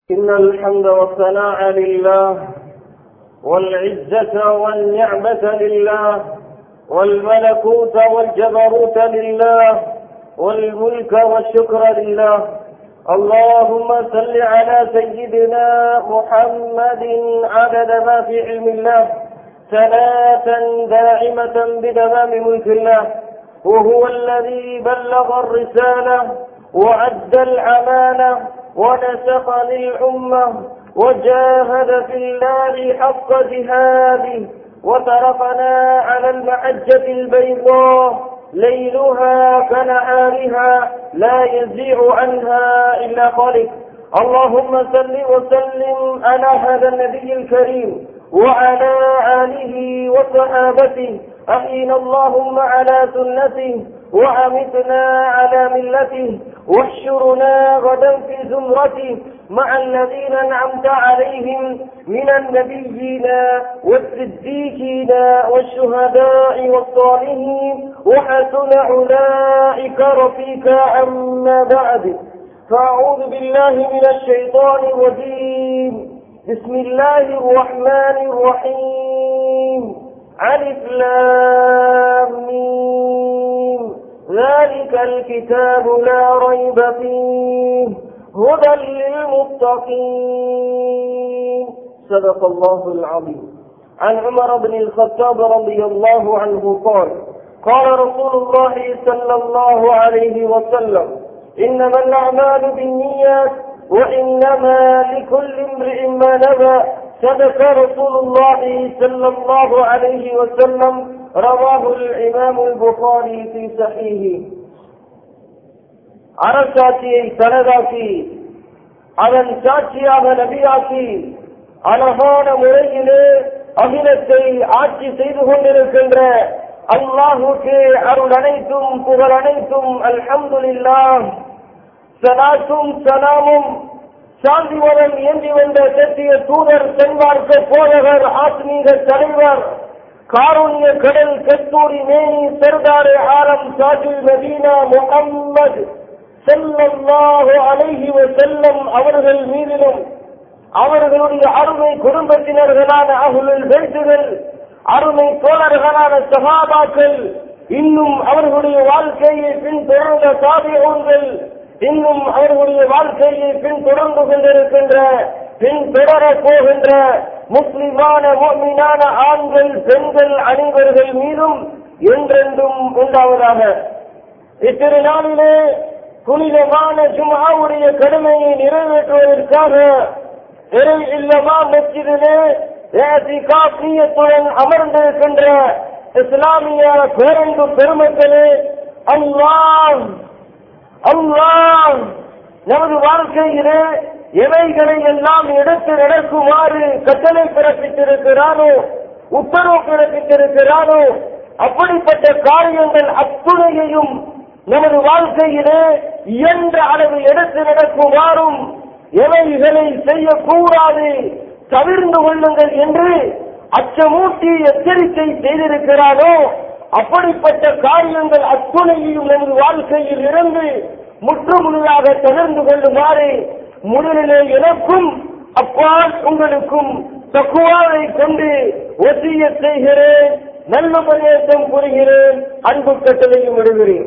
إن الحمد والثناء لله والعزة والنعمة لله والملكوت والجبروت لله والملك والشكر لله اللهم صل على سيدنا محمد عدد ما في علم الله صلاة دائمة بدمام ملك الله وهو الذي بلغ الرسالة وأدى الأمانة ونسق للأمة وجاهد في الله حق جهاده وتركنا على المحجة البيضاء ليلها كنهارها لا يزيع عنها إلا خالق اللهم صل وسلم على هذا النبي الكريم وعلى آله وصحابته أحينا اللهم على سنته وأمتنا على ملته واحشرنا غدا في زمرته مع الذين أنعمت عليهم من النبيين والصديقين والشهداء والصالحين وحسن أولئك رفيقا أما بعد فأعوذ بالله من الشيطان الرجيم بسم الله الرحمن الرحيم ألف لام ميم ذلك الكتاب لا ريب فيه هدى للمتقين صدق الله العظيم عن عمر بن الخطاب رضي الله عنه قال قال رسول الله صلى الله عليه وسلم إنما الأعمال بالنيات وإنما لكل امرئ ما نوى صدق رسول الله صلى الله عليه وسلم رواه الإمام البخاري في صحيحه அரசாட்சியை தனதாக்கி அதன் சாட்சியாக நபியாக்கி அழகான முறையிலே அகிலத்தை ஆட்சி செய்து கொண்டிருக்கின்ற அல்லாஹுக்கு அருள் அனைத்தும் புகழ் அனைத்தும் அல்ஹம்துலில்லாம் சலாத்தும் சலாமும் சாந்தி மதம் ஏந்தி வந்த சத்திய தூதர் சென்பார்க்க போதகர் ஆத்மீக தலைவர் காருண்ய கடல் கஸ்தூரி மேனி சர்தார் ஆலம் சாஜுல் மதீனா முகம்மது செல்லல்லாஹு அலைஹி செல்லம் அவர்கள் மீதிலும் அவர்களுடைய அருமை குடும்பத்தினர்களான அகுலில் பேசுகள் அருமை தோழர்களான சகாபாக்கள் இன்னும் அவர்களுடைய வாழ்க்கையை பின்தொடர்ந்த சாதியோன்கள் இன்னும் அவர்களுடைய வாழ்க்கையை பின்தொடர்ந்து கொண்டிருக்கின்ற பின் தொடர போகின்ற முஸ்லிமான மீனான ஆண்கள் பெண்கள் அனைவர்கள் மீதும் என்றென்றும் உண்டாவதாக இத்திருநாளிலே புனிதமான ஜுமாவுடைய கடமையை நிறைவேற்றுவதற்காக இறை இல்லமா மஸ்ஜிதிலே நீயத்துடன் அமர்ந்திருக்கின்ற இஸ்லாமிய பேரன்பு பெருமக்களே அல்லாஹ் அல்லாஹ் நமது வாழ்க்கையிலே எவைகளை எல்லாம் எடுத்து நடக்குமாறு கட்டளை பிறப்பித்திருக்கிறானோ உத்தரவு பிறப்பித்திருக்கிறானோ அப்படிப்பட்ட காரியங்கள் அத்துணையையும் நமது வாழ்க்கையிலே இயன்ற அளவு எடுத்து நடக்குமாறும் எவைகளை செய்யக்கூடாது தவிர்ந்து கொள்ளுங்கள் என்று அச்சமூட்டி எச்சரிக்கை செய்திருக்கிறாரோ அப்படிப்பட்ட காரியங்கள் அத்துணையையும் நமது வாழ்க்கையில் இருந்து முற்றுமுழுதாக தகர்ந்து கொள்ளுமாறு முதலிலே எனக்கும் அப்பால் உங்களுக்கும் தக்குவாவை கொண்டு ஒத்திய செய்கிறேன் நல்ல பரியத்தம் புரிகிறேன் அன்பு கட்டளையும் விடுகிறேன்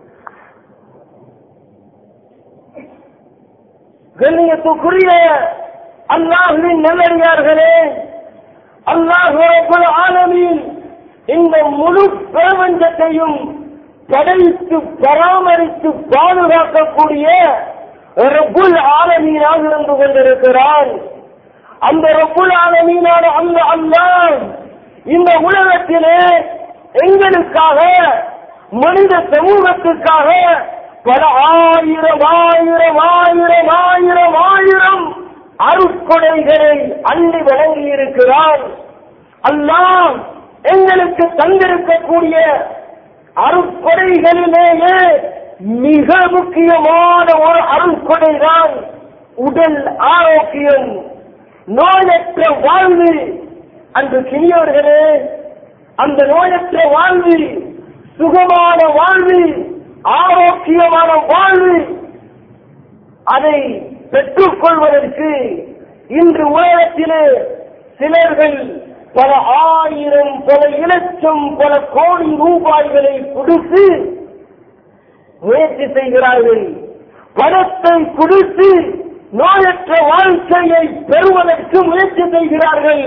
கண்ணியத்துக்குரிய அல்லாஹுவின் நல்லடியார்களே அல்லாஹ் ஆலமின் இந்த முழு பிரபஞ்சத்தையும் படைத்து பராமரித்து பாதுகாக்கக்கூடிய ரப்புல் ஆலமீனாக இருந்து கொண்டிருக்கிறான் அந்த ரப்புல் ஆலமீனான அந்த அல்லாஹ் இந்த உலகத்திலே எங்களுக்காக மனித சமூகத்துக்காக பல ஆயிரம் ஆயிரம் ஆயிரம் ஆயிரம் ஆயிரம் அருட்கொடைகளை அள்ளி வழங்கி இருக்கிறான் அல்லாம் எங்களுக்கு தந்திருக்கக்கூடிய அருட்கொடைகளிலேயே மிக முக்கியமான ஒரு அருட்கொடைதான் உடல் ஆரோக்கியம் நோயற்ற வாழ்வு அன்று கிணியவர்களே அந்த நோயற்ற வாழ்வு சுகமான வாழ்வு ஆரோக்கியமான வாழ்வு அதை பெற்றுக் கொள்வதற்கு இன்று உலகத்திலே சிலர்கள் பல ஆயிரம் பல இலட்சம் பல கோடி ரூபாய்களை கொடுத்து முயற்சி செய்கிறார்கள் பணத்தை கொடுத்து நோயற்ற வாழ்க்கையை பெறுவதற்கு முயற்சி செய்கிறார்கள்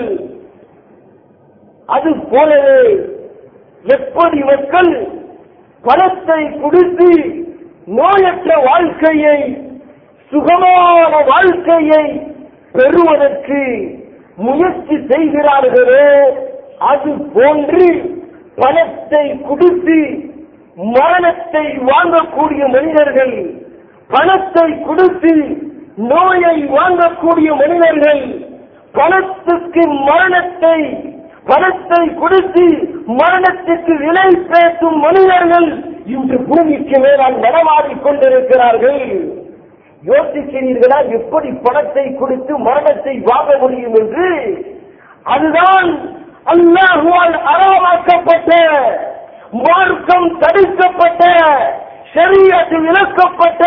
அது போலவே எப்படி மக்கள் பணத்தை கொடுத்து நோயற்ற வாழ்க்கையை சுகமான வாழ்க்கையை பெறுவதற்கு முயற்சி செய்கிறார்களோ அது போன்று பணத்தை கொடுத்து மரணத்தை வாங்கக்கூடிய மனிதர்கள் பணத்தை கொடுத்து நோயை வாங்கக்கூடிய மனிதர்கள் பணத்துக்கு மரணத்தை பணத்தை கொடுத்து மரணத்துக்கு விலை பேசும் மனிதர்கள் இன்று பூமிக்கு மேலால் நடமாடிக் கொண்டிருக்கிறார்கள் யோசிக்கிறீர்களா எப்படி பணத்தை கொடுத்து மரணத்தை வாங்க முடியும் என்று அதுதான் அல்லாஹுவால் அறமாக்கப்பட்ட மார்க்கம் தடுக்கப்பட்ட சரியத்து விளக்கப்பட்ட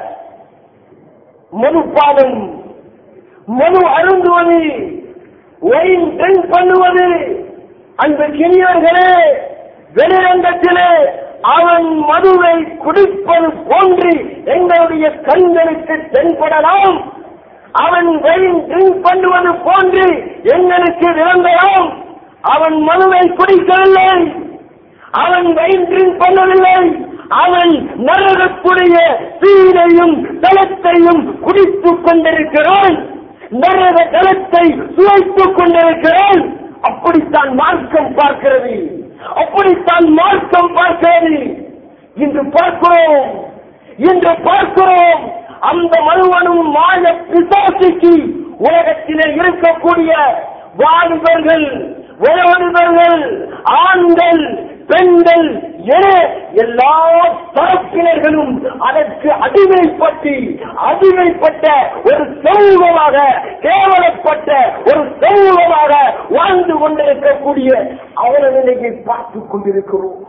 மனுப்பாலம் மனு அருந்துவது ஒயின் ட்ரிங்க் பண்ணுவது அந்த கிணியர்களே வெளிரங்கத்திலே அவன் மதுவை குடிப்பது போன்று எங்களுடைய கண்களுக்கு தென்படலாம் அவன் வெயின் ட்ரிங்க் பண்ணுவது போன்று எங்களுக்கு விளங்கலாம் அவன் மதுவை குடிக்கவில்லை அவன் வெயின் ட்ரிங்க் பண்ணவில்லை அவன் நரகத்துடைய சீனையும் தளத்தையும் குடித்துக் கொண்டிருக்கிறான் நரக தளத்தை சுவைத்துக் கொண்டிருக்கிறான் அப்படித்தான் மார்க்கம் பார்க்கிறது அப்படித்தான் மார்க்கம் பார்க்கிறது இன்று பார்க்கிறோம் இன்று பார்க்கிறோம் அந்த மனுவனும் மாய பிசாசிக்கு உலகத்திலே இருக்கக்கூடிய வாலிபர்கள் வயோதிபர்கள் ஆண்கள் பெண்கள் என எல்லா தரப்பினர்களும் அதற்கு அடிமைப்பட்டு அடிமைப்பட்ட ஒரு சமூகமாக கேவலப்பட்ட ஒரு சமூகமாக வாழ்ந்து கொண்டிருக்கக்கூடிய அவரது நிலையை பார்த்துக் கொண்டிருக்கிறோம்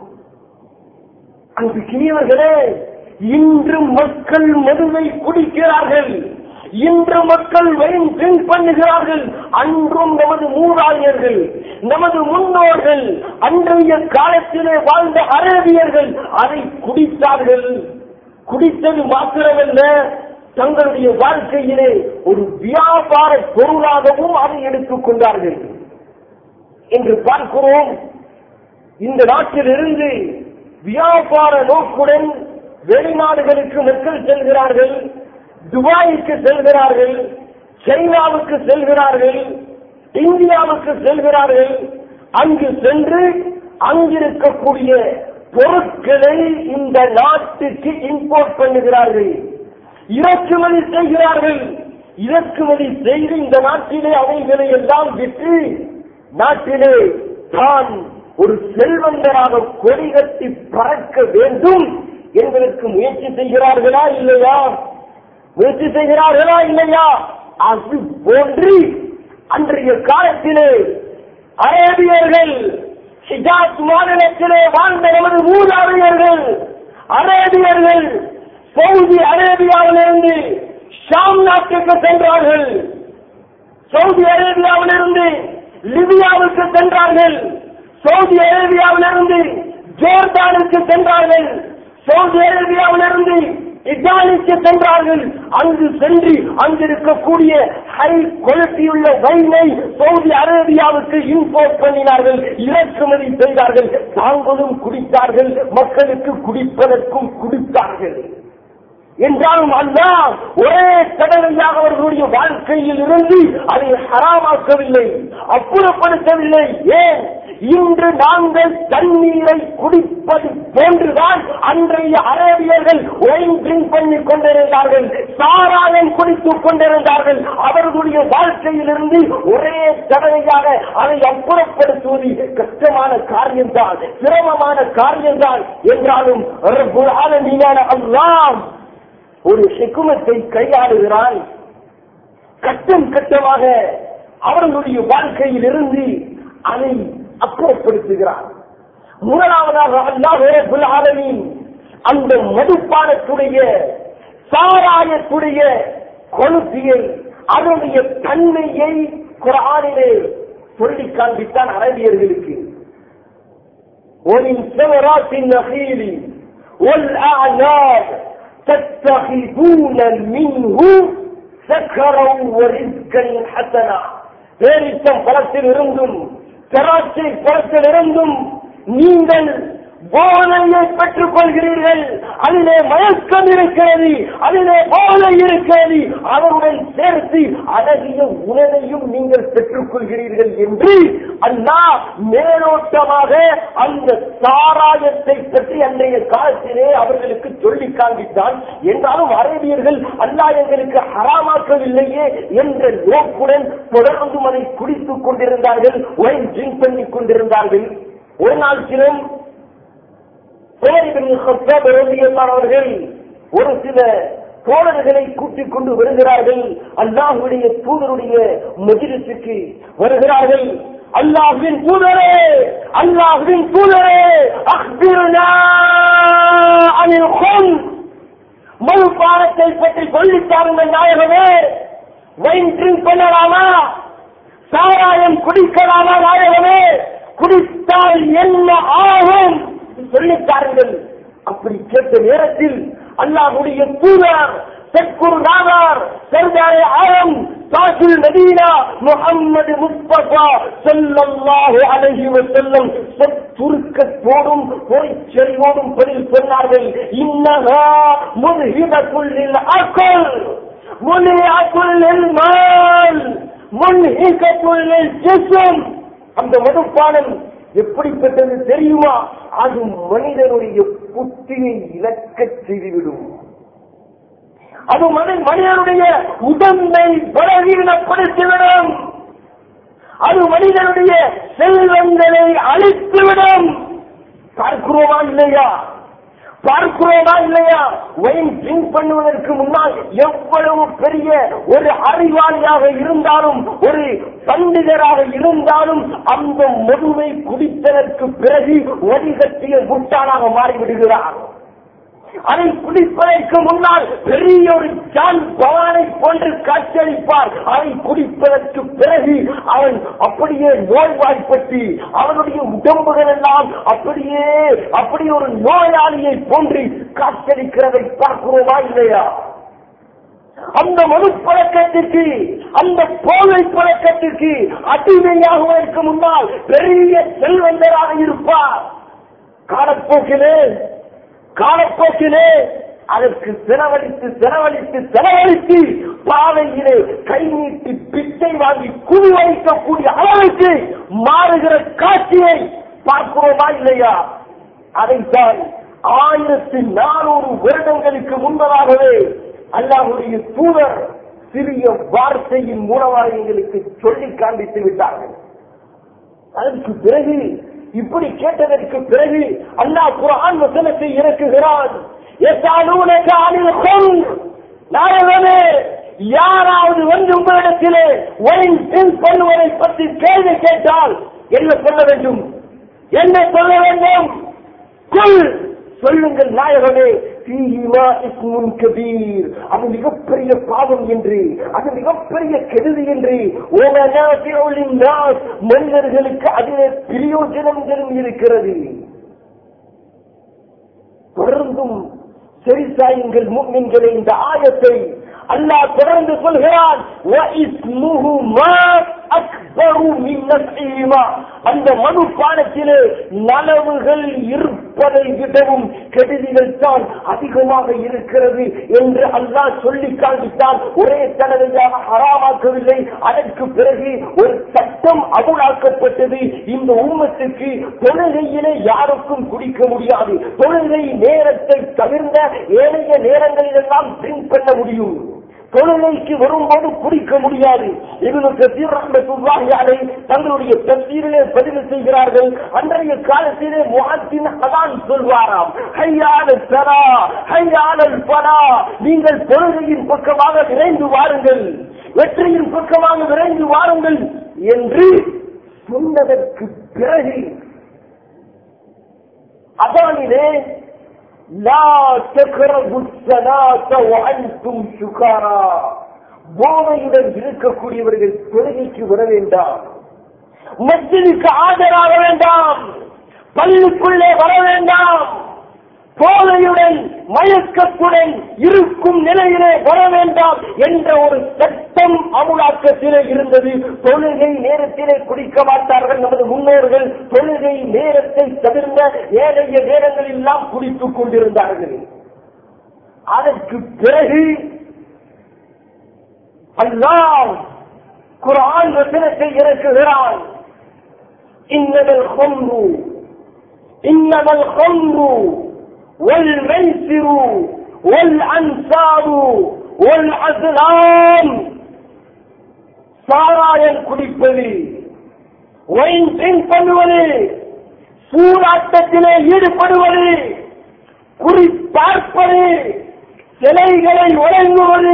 அங்கு கிணியவர்களே இன்று மக்கள் மதுவை குடிக்கிறார்கள் இன்று மக்கள் வெறும் ட்ரிங்க் பண்ணுகிறார்கள் அன்றும் நமது மூதாதையர்கள் நமது முன்னோர்கள் அன்றைய காலத்திலே வாழ்ந்த அரேபியர்கள் அதை குடித்தார்கள் குடித்தது மாத்திரமல்ல தங்களுடைய வாழ்க்கையிலே ஒரு வியாபார பொருளாகவும் அதை எடுத்துக் கொண்டார்கள் என்று பார்க்கிறோம் இந்த நாட்டிலிருந்து வியாபார நோக்குடன் வெளிநாடுகளுக்கு மக்கள் செல்கிறார்கள் துபாய்க்கு செல்கிறார்கள் சைனாவுக்கு செல்கிறார்கள் இந்தியாவுக்கு செல்கிறார்கள் அங்கு சென்று அங்கிருக்கக்கூடிய பொருட்களை இந்த நாட்டுக்கு இம்போர்ட் பண்ணுகிறார்கள் இறக்குமதி செய்கிறார்கள் இறக்குமதி செய்து இந்த நாட்டிலே அவைகளை எல்லாம் விற்று நாட்டிலே தான் ஒரு செல்வந்தராக கொடி கட்டி பறக்க வேண்டும் என்பதற்கு முயற்சி செய்கிறார்களா இல்லையா முயற்சி செய்கிறார்களா இல்லையா அது போன்று அன்றைய காலத்திலே அரேபியர்கள் ஹிஜாஸ் மாநிலத்திலே வாழ்ந்த நமது மூதாதையர்கள் அரேபியர்கள் சவுதி அரேபியாவிலிருந்து ஷாம் நாட்டுக்கு சென்றார்கள் சவுதி அரேபியாவிலிருந்து லிபியாவுக்கு சென்றார்கள் சவுதி அரேபியாவிலிருந்து ஜோர்தானுக்கு சென்றார்கள் சவுதி அரேபியாவிலிருந்து இத்தாலிக்கு சென்றார்கள் அங்கு சென்று அங்கு இருக்கக்கூடிய ஹை குவாலிட்டியுள்ள வைனை சவுதி அரேபியாவுக்கு இம்போர்ட் பண்ணினார்கள் இறக்குமதி செய்தார்கள் தாங்களும் குடித்தார்கள் மக்களுக்கு குடிப்பதற்கும் குடித்தார்கள் என்றாலும் அல்லா ஒரே கடமையாக அவர்களுடைய வாழ்க்கையில் இருந்து அதை ஹராமாக்கவில்லை அப்புறப்படுத்தவில்லை ஏன் இன்று நாங்கள் தண்ணீரை குடிப்பது போன்றுதான் அன்றைய அரேபியர்கள் ஒயின் ட்ரிங்க் பண்ணி கொண்டிருந்தார்கள் சாராயம் குடித்துக் கொண்டிருந்தார்கள் அவர்களுடைய வாழ்க்கையிலிருந்து ஒரே தடவையாக அதை அப்புறப்படுத்துவது கஷ்டமான காரியம்தான் சிரமமான காரியம்தான் என்றாலும் ரப்புல் ஆலமீனான அல்லாஹ் ஒரு ஹிக்குமத்தை கையாளுகிறான் கட்டம் கட்டமாக அவர்களுடைய வாழ்க்கையில் இருந்து அதை அப்புறப்படுத்துகிறார் முதலாவதாக அல்லாஹ் ஆலமீன் அந்த மதுப்பானத்துடைய சாராயத்துடைய கொழுப்பியை அதனுடைய தன்மையை குரானிலே சொல்லி காண்பித்தான் அரபியர்களுக்கு ومن ثمرات النخيل والأعناب تتخذون منه سكرا ورزقا حسنا பேரிச்சம் பழத்தில் இருந்தும் திராட்சை பழத்தில் இருந்தும் நீங்கள் போதையை பெற்றுக் கொள்கிறீர்கள் அதிலே மயக்கம் இருக்கிறது அதிலே போதை இருக்கிறது அதனுடன் சேர்த்து அழகிய உணவையும் நீங்கள் பெற்றுக் கொள்கிறீர்கள் என்று அண்ணா மேலோட்டமாக அந்த சாராயத்தை பற்றி அன்றைய காலத்திலே அவர்களுக்கு சொல்லி காண்பித்தான் என்றாலும் அரேபியர்கள் அல்லா எங்களுக்கு ஹராமாக்கவில்லையே என்ற நோக்குடன் தொடர்ந்தும் அதை குடித்துக் கொண்டிருந்தார்கள் ஒயின் ட்ரிங்க் பண்ணிக் கொண்டிருந்தார்கள் ஒரு நாள் சிலம் அவர்கள் ஒரு சில தோழர்களை கூட்டிக் கொண்டு வருகிறார்கள் அல்லாஹுடைய தூதருடைய மஜிரத்துக்கு வருகிறார்கள் அல்லாஹுவின் தூதரே அல்லாஹுவின் தூதரே அக்பிருனா அனில் கொன் மதுபானத்தை பற்றி சொல்லித்தாருங்கள் நாயகமே வைன் ட்ரிங்க் பண்ணலாமா சாராயம் குடிக்கலாமா நாயகமே குடித்தால் என்ன ஆகும் சொல்லித்தாருங்கள் அப்படி கேட்ட நேரத்தில் அல்லாஹுடைய தூதர் தெற்குர் நாகார் சர்தாரே ஆலம் தாசில் நதீனா முகம்மது முஸ்தபா ஸல்லல்லாஹு அலைஹி வஸல்லம் சுருக்கத்தோடும் பொய்ச்செறிவோடும் பதில் சொன்னார்கள் இன்னஹா முன்ஹிபத்துல் லில் அக்ல் முனிஅத்துல் லில் மால் முன்ஹிகத்துல் லில் ஜிஸ்ம் அந்த மதுப்பானம் எப்படிப்பட்டது தெரியுமா அது மனிதனுடைய புத்தியை இழக்கச் செய்துவிடும் அது மனித மனிதனுடைய உடம்பை பலவீனப்படுத்திவிடும் அது மனிதனுடைய செல்வங்களை அழித்துவிடும் பார்க்கிறோமா இல்லையா பார்க்கிறோமா இல்லையா ஒயின் ட்ரிங்க் பண்ணுவதற்கு முன்னால் எவ்வளவு பெரிய ஒரு அறிவாளியாக இருந்தாலும் ஒரு பண்டிதராக இருந்தாலும் அந்த மதுவை குடித்ததற்கு பிறகு வடிகட்டிய முட்டாளாக மாறிவிடுகிறார் அதை குடிப்பதற்கு முன்னால் பெரிய ஒரு ஜான் பவானை போன்று காட்சியளிப்பார் அதை குடிப்பதற்கு பிறகு அவன் அப்படியே நோய்வாய்ப்பட்டு அவனுடைய உடம்புகள் எல்லாம் அப்படியே அப்படி ஒரு நோயாளியை போன்று காட்சியளிக்கிறதை பார்க்கிறோமா இல்லையா அந்த மது பழக்கத்திற்கு அந்த போதை பழக்கத்திற்கு அடிமையாகுவதற்கு முன்னால் பெரிய செல்வந்தராக இருப்பார் காலப்போக்கிலே காலப்போக்கிலே அதற்கு செலவழித்து செலவழித்து செலவழித்து பாதையிலே கை நீட்டி பிச்சை வாங்கி குழி வைக்கக்கூடிய அளவுக்கு மாறுகிற காட்சியை பார்க்கிறோமா இல்லையா அதைத்தான் ஆயிரத்தி நானூறு வருடங்களுக்கு முன்பதாகவே அல்லாஹுடைய தூதர் சிறிய வார்த்தையின் மூலமாக எங்களுக்கு சொல்லி காண்பித்து விட்டார்கள் அதற்கு பிறகு இப்படி கேட்டதற்கு பிறகு அல்லாஹ் குரான் வசனத்தை இறக்குகிறான் எத்தானூனக்கு அணில் கொல் நாயகமே யாராவது வந்து உங்களிடத்திலே ஒயின் ட்ரிங்க் பண்ணுவதை பற்றி கேள்வி கேட்டால் என்ன சொல்ல வேண்டும் என்ன சொல்ல வேண்டும் குல் சொல்லுங்கள் நாயகமே ஃபீஹிமா இஸ்முன் கபீர் அது மிகப்பெரிய பாவம் என்று அது மிகப்பெரிய கெடுதி என்று وَمَنَافِعُ لِلنَّاسِ மனிதர்களுக்கு அதிலே பிரயோஜனங்களும் இருக்கிறது தொடர்ந்தும் செரிசாயுங்கள் முக்மின்களே இந்த ஆயத்தை அல்லாஹ் தொடர்ந்து சொல்கிறான் وَإِثْمُهُمَا أَكْبَرُ مِنْ نَفْعِهِمَا அந்த மது பானத்திலே நலவுகள் இருப்பதை விடவும் கெடுதிகள் தான் அதிகமாக இருக்கிறது என்று அல்லாஹ் சொல்லி காண்பித்தான் ஒரே தடவையாக ஹராமாக்கவில்லை அதற்கு பிறகு ஒரு சட்டம் அமுலாக்கப்பட்டது இந்த உம்மத்துக்கு தொழுகையிலே யாருக்கும் குடிக்க முடியாது தொழுகை நேரத்தை தவிர்ந்த ஏனைய நேரங்களிலெல்லாம் ட்ரிங்க் பண்ண முடியும் தொழுகைக்கு வரும்போது குடிக்க முடியாது இவனுக்கு சீரகத்துவாக தங்களுடைய தசீரிலே பதிவு செய்கிறார்கள் அன்றைய காலத்திலே முகத்தின் அதான் சொல்வாராம் ஹையாள சரா ஹையாளல் பரா நீங்கள் தொழுகையின் பக்கமாக விரைந்து வாருங்கள் வெற்றியின் பக்கமாக விரைந்து வாருங்கள் என்று சொன்னதற்கு பிறகு அதானிலே لا تقربوا الصلاة وأنتم سكارى போதையுடன் இருக்கக்கூடியவர்கள் தொழுகைக்கு வர வேண்டாம் மஸ்ஜிதுக்கு ஆஜராக வேண்டாம் பள்ளிக்குள்ளே வர வேண்டாம் போதையுடன் மயக்கத்துடன் இருக்கும் நிலையிலே வர வேண்டாம் என்ற ஒரு சட்டம் அமுலாக்கத்திலே இருந்தது தொழுகை நேரத்திலே குடிக்க மாட்டார்கள் நமது முன்னோர்கள் தொழுகை நேரத்தை தவிர்ந்த ஏழைய நேரங்கள் எல்லாம் குடித்துக் கொண்டிருந்தார்கள் அதற்கு பிறகு அல்லாம் குரான் வசனத்தை இறக்குகிறான் இன்னமல் கொன்று இன்னமல் கொன்று والميسر والأنصار والأزلام சாராயம் குடிப்பது ஒயின் ட்ரிங்க் பண்ணுவது சூதாட்டத்திலே ஈடுபடுவது குறி பார்ப்பது சிலைகளை வழங்குவது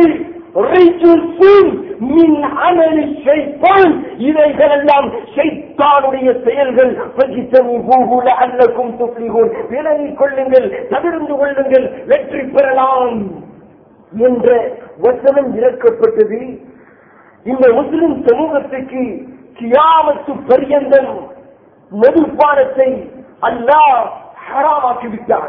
மின் அமலி ஷைத்தான் இவைகளெல்லாம் ஷைத்தானுடைய செயல்கள் பஜித்தனிபூஹு லஅல்லக்கும் துஃப்லிஹூன் விலகிக் கொள்ளுங்கள் தவிர்ந்து கொள்ளுங்கள் வெற்றி பெறலாம் என்ற வசனம் இறக்கப்பட்டது இந்த முஸ்லிம் சமூகத்துக்கு கியாமத்து பரியந்தம் மதுபானத்தை அல்லாஹ் ஹராமாக்கி விட்டான்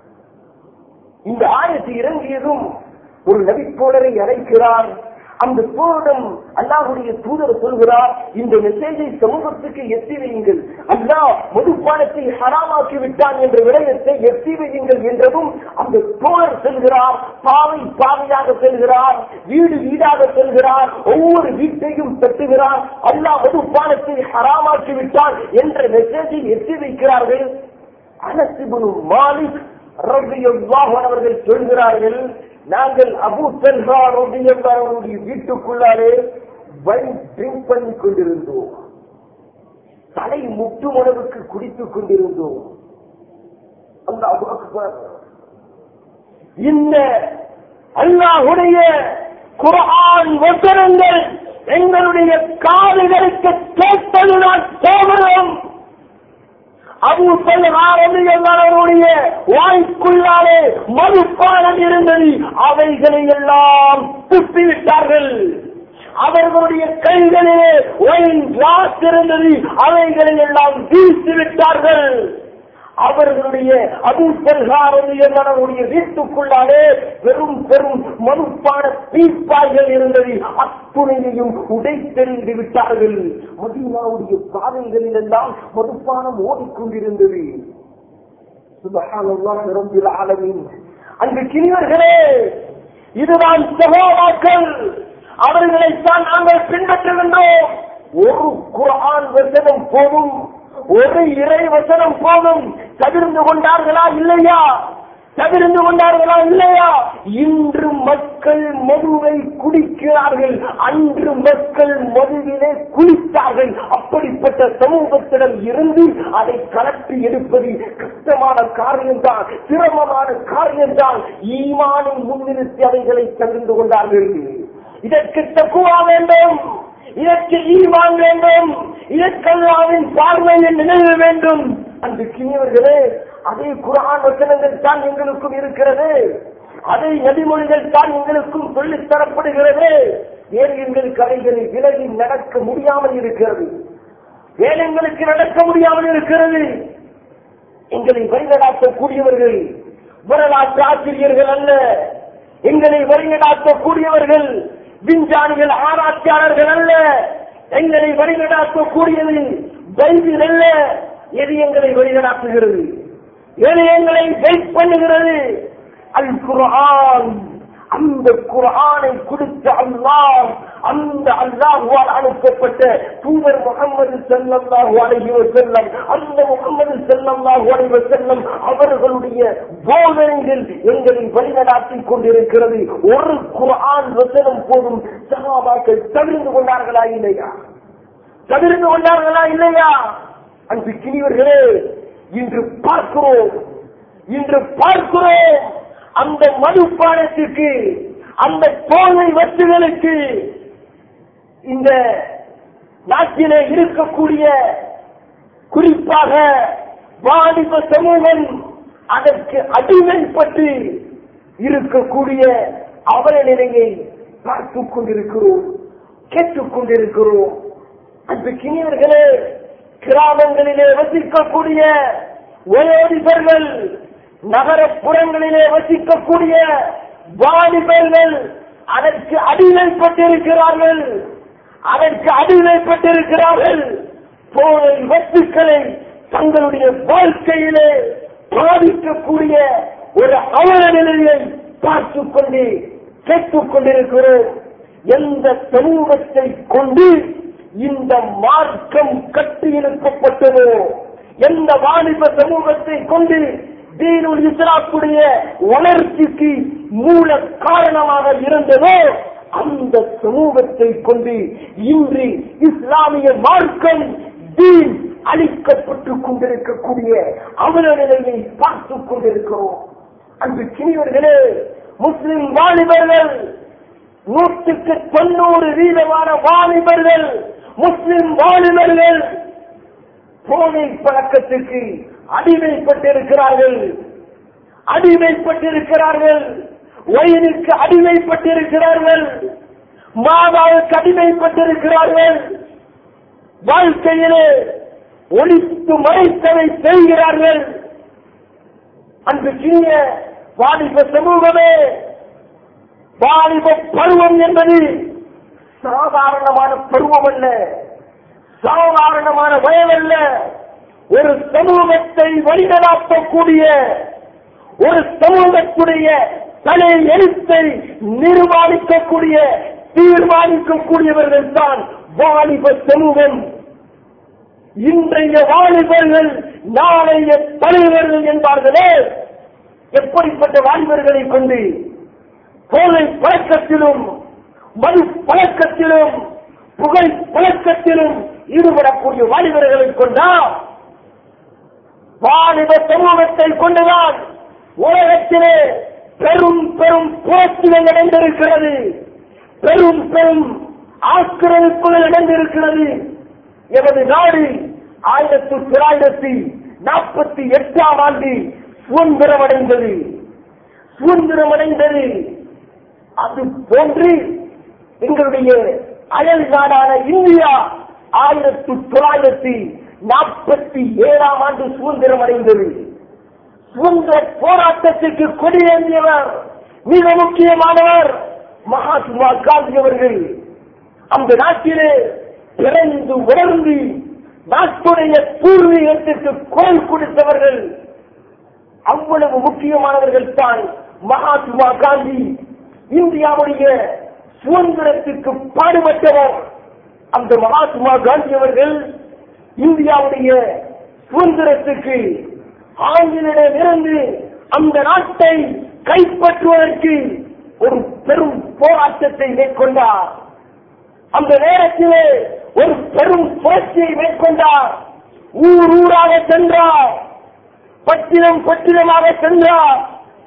இந்த ஆயத்து இறங்கியதும் ஒரு நபித்தோழரை அழைக்கிறார் அந்த தோழம் அல்லாஹுடைய தூதர் சொல்கிறார் இந்த மெசேஜை சமூகத்துக்கு எத்தி வையுங்கள் அல்லாஹ் மதுப்பானத்தை ஹராமாக்கி விட்டான் என்ற விடயத்தை எத்தி வையுங்கள் என்றதும் அந்த தோழர் செல்கிறார் பாவை பாவையாக செல்கிறார் வீடு வீடாக செல்கிறார் ஒவ்வொரு வீட்டையும் தட்டுகிறார் அல்லாஹ் மதுப்பானத்தை ஹராமாக்கி விட்டான் என்ற மெசேஜை எத்தி வைக்கிறார்கள் அனசிபுனு மாலிக் ரபியுல்லாஹன் அவர்கள் சொல்கிறார்கள் நாங்கள் அபு செல்ஹா ரபியுல்லாஹனுடைய வீட்டுக்குள்ளாலே வைன் ட்ரிங்க் பண்ணி கொண்டிருந்தோம் தலை முட்டும் அளவுக்கு குடித்துக் கொண்டிருந்தோம் அந்த அபு அக்பர் இந்த அல்லாஹுடைய குரான் வசனங்கள் எங்களுடைய காதுகளுக்கு கேட்டதுதான் கேவலம் அபு செல்வாருடைய வாய்க்குள்ளாலே மதுப்பானம் இருந்தது அவைகளை எல்லாம் துப்பிவிட்டார்கள் அவர்களுடைய கைகளிலே ஒயின் கிளாஸ் இருந்தது அவைகளை எல்லாம் வீசி விட்டார்கள் அவர்களுடைய அபூசல்காரனுடைய வீட்டுக்குள்ளாலே பெரும் பெரும் மதுப்பான பீப்பாய்கள் இருந்தது அத்துணையையும் உடைத்தெறிந்து விட்டார்கள் மதீனாவுடைய பாதைகளில் எல்லாம் மதுப்பானம் ஓடிக்கொண்டிருந்தது சுபஹானல்லாஹ் ரப்பில் ஆலமீன் அந்த கிணிவர்களே இதுதான் சகோதாக்கள் அவர்களைத்தான் நாங்கள் பின்பற்றுகின்றோம் ஒரு குரான் வசனம் போதும் ஒரு இறை வசனம் போதும் தவிர்ந்து கொண்டார்களா இல்லையா தவிர்ந்து கொண்டார்களா இல்லையா இன்று மக்கள் மதுவை குடிக்கிறார்கள் அன்று மக்கள் மதுவிலே குளித்தார்கள் அப்படிப்பட்ட சமூகத்திடம் இருந்து அதை கலட்டி எடுப்பது கஷ்டமான காரியம்தான் சிரமமான காரியம்தான் ஈமானை முன்னிறுத்தி அவைகளை தவிர்ந்து கொண்டார்கள் இதற்கு தக்குவா வேண்டும் இதற்கு ஈமான் வேண்டும் இதற்கெல்லாவின் பார்வையில் நினைவு வேண்டும் அந்த கிணியவர்களே அதே குரான் வசனங்கள் தான் எங்களுக்கும் இருக்கிறது அதே நதிமொழிகள் தான் எங்களுக்கும் சொல்லித் தரப்படுகிறது ஏன் எங்களுக்கு அவைகளை விலகி நடக்க முடியாமல் இருக்கிறது ஏன் எங்களுக்கு நடக்க முடியாமல் இருக்கிறது எங்களை வழிநடாத்தக்கூடியவர்கள் வரலாற்று ஆசிரியர்கள் அல்ல எங்களை வழிநடாத்தக்கூடியவர்கள் விஞ்ஞானிகள் ஆராய்ச்சியாளர்கள் அல்ல எங்களை வழிநடாத்தக்கூடியது பைபிள் அல்ல எது எங்களை வழிநடாத்துகிறது எது எங்களை கைட் பண்ணுகிறது அல் குர்ஆன் அந்த குர்ஆனை கொடுத்த அல்லாஹ் அந்த அல்லாஹுவால் அனுப்பப்பட்ட தூதர் முகமது செல்லல்லாஹு அலைஹி வஸல்லம் அந்த முகமது செல்லல்லாஹு அலைஹி வஸல்லம் அவர்களுடைய போதனைகள் எங்களை வழிநடாத்திக் கொண்டிருக்கிறது ஒரு குர்ஆன் வசனம் போதும் சஹாபாக்கள் தவிர்ந்து கொண்டார்களா இல்லையா தவிர்த்து கொண்டார்களா இல்லையா அன்பு கிணிவர்களே இன்று பார்க்கிறோம் இன்று பார்க்கிறோம் அந்த மதுப்பானத்திற்கு அந்த போதை வத்துகளுக்கு இந்த நாட்டிலே இருக்கக்கூடிய குறிப்பாக வாலிப சமூகம் அதற்கு அடிமைப்பட்டு இருக்கக்கூடிய அவல நிலையை பார்த்துக் கொண்டிருக்கிறோம் கேட்டுக் கொண்டிருக்கிறோம் அந்த கிணியர்களே கிராமங்களிலே வசிக்கக்கூடிய வயோதிபர்கள் நகரப்புறங்களிலே வசிக்கக்கூடிய வாலிபர்கள் அதற்கு அடிமைப்பட்டிருக்கிறார்கள் அதற்கு அடிமைப்பட்டிருக்கிறார்கள் போதை வத்துக்களை தங்களுடைய வாழ்க்கையிலே பாதிக்கக்கூடிய ஒரு அவல நிலையை பார்த்துக் கொண்டு கேட்டுக் கொண்டிருக்கிறோம் எந்த சமூகத்தை கொண்டு இந்த மார்க்கம் கட்டியெழுப்பப்பட்டதோ எந்த வாலிப சமூகத்தை கொண்டு தீனுல் இஸ்லாத்துடைய வளர்ச்சிக்கு மூல காரணமாக இருந்ததோ அந்த சமூகத்தை கொண்டு இன்று இஸ்லாமிய மார்க்கம் தீன் அளிக்கப்பட்டுக் கொண்டிருக்கக்கூடிய அவல நிலையை பார்த்துக் கொண்டிருக்கிறோம் அன்று கிணியவர்களே முஸ்லிம் வாலிபர்கள் நூற்றுக்கு தொண்ணூறு வீதமான வாலிபர்கள் முஸ்லிம் வாலிபர்கள் போதை பழக்கத்திற்கு அடிமைப்பட்டிருக்கிறார்கள் அடிமைப்பட்டிருக்கிறார்கள் வயலுக்கு அடிமைப்பட்டிருக்கிறார்கள் மாதாவுக்கு அடிமைப்பட்டிருக்கிறார்கள் வாழ்க்கையிலே ஒழித்து மறைத்ததை செய்கிறார்கள் அன்று சிறிய வாலிப சமூகமே வாலிப பருவம் என்பது சாதாரணமான பருவம் அல்ல சாதாரணமான வயதல்ல ஒரு சமூகத்தை வழிநடாத்தக்கூடிய ஒரு சமூகத்துடைய தலை எழுத்தை நிர்மாணிக்கக்கூடிய தீர்மானிக்கக்கூடியவர்கள் தான் வாலிப சமூகம் இன்றைய வாலிபர்கள் நாளைய தலைவர்கள் என்பார்களே எப்படிப்பட்ட வாலிபர்களை கொண்டு போதை பழக்கத்திலும் மது பழக்கத்திலும் புகை பழக்கத்திலும் ஈடுபடக்கூடிய வாலிபர்களை கொண்டா வாலிப சமூகத்தை கொண்டுதான் உலகத்திலே பெரும் பெரும் புரட்சிகள் நடந்திருக்கிறது பெரும் பெரும் ஆக்கிரமிப்புகள் நடந்திருக்கிறது எமது நாடு ஆயிரத்தி தொள்ளாயிரத்தி நாற்பத்தி எட்டாம் ஆண்டு சுதந்திரம் அடைந்தது சுதந்திரம் அடைந்தது அது போன்று எங்களுடைய அயல் நாடான இந்தியா ஆயிரத்தி தொள்ளாயிரத்தி நாற்பத்தி ஏழாம் ஆண்டு சுதந்திரம் அடைந்தது சுதந்திர போராட்டத்திற்கு கொடியேந்தியவர் மிக முக்கியமானவர் மகாத்மா காந்தி அவர்கள் அந்த நாட்டிலே பிறந்து உணர்ந்து நாட்டுடைய பூர்வீகத்திற்கு குரல் கொடுத்தவர்கள் அவ்வளவு முக்கியமானவர்கள் தான் மகாத்மா காந்தி இந்தியாவுடைய சுதந்திரத்திற்கு பாடுபட்டவர் அந்த மகாத்மா காந்தி அவர்கள் இந்தியாவுடைய சுதந்திரத்துக்கு ஆங்கிலிடமிருந்து அந்த நாட்டை கைப்பற்றுவதற்கு ஒரு பெரும் போராட்டத்தை மேற்கொண்டார் அந்த நேரத்திலே ஒரு பெரும் புரட்சியை மேற்கொண்டார் ஊர் ஊராக சென்றார் பட்டினம் பட்டினமாக சென்றார்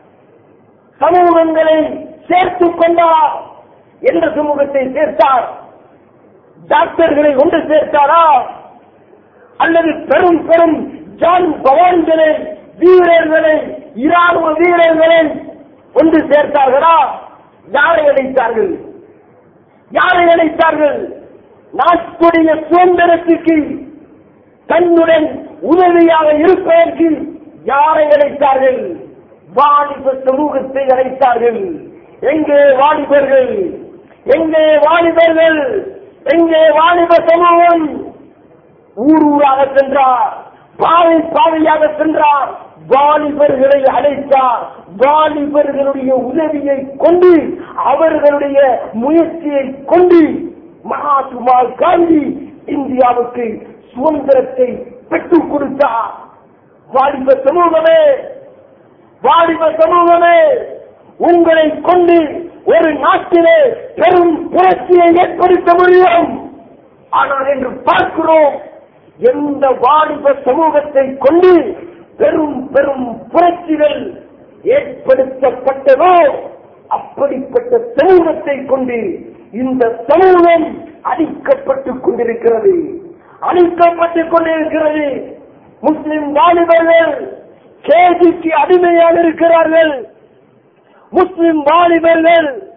சமூகங்களை சேர்த்துக் கொண்டார் என்ற சமூகத்தை சேர்த்தார் டாக்டர்களை ஒன்று சேர்த்தாரா அல்லது பெரும் பெரும் ஜான் பவான்களை வீரர்களை இராணுவ வீரர்களை ஒன்று சேர்த்தார்களா யாரை அழைத்தார்கள் யாரை அழைத்தார்கள் நாட்டுடைய சுதந்திரத்துக்கு தன்னுடன் உதவியாக இருப்பதற்கு யாரை அழைத்தார்கள் வாலிப சமூகத்தை அழைத்தார்கள் எங்கே வாலிபர்கள் எங்கே வாலிபர்கள் எங்கே வாலிப சமூகம் ஊர் ஊராக சென்றார் பாவை பாவையாக சென்றார் வாலிபர்களை அழைத்தார் வாலிபர்களுடைய உதவியை கொண்டு அவர்களுடைய முயற்சியை கொண்டு மகாத்மா காந்தி இந்தியாவுக்கு சுதந்திரத்தை பெற்றுக் கொடுத்தார் வாலிப சமூகமே வாலிப சமூகமே உங்களை கொண்டு ஒரு நாட்டிலே பெரும் புரட்சியை ஏற்படுத்த முடியும் ஆனால் என்று பார்க்கிறோம் எந்த வாலிப சமூகத்தை கொண்டு பெரும் பெரும் புரட்சிகள் ஏற்படுத்தப்பட்டதோ அப்படிப்பட்ட சமூகத்தை கொண்டு இந்த சமூகம் அழிக்கப்பட்டுக் கொண்டிருக்கிறது அழிக்கப்பட்டுக் கொண்டிருக்கிறது முஸ்லிம் வாலிபர்கள் கேஜிக்கு அடிமையாக இருக்கிறார்கள் முஸ்லிம் வாலிபர்கள்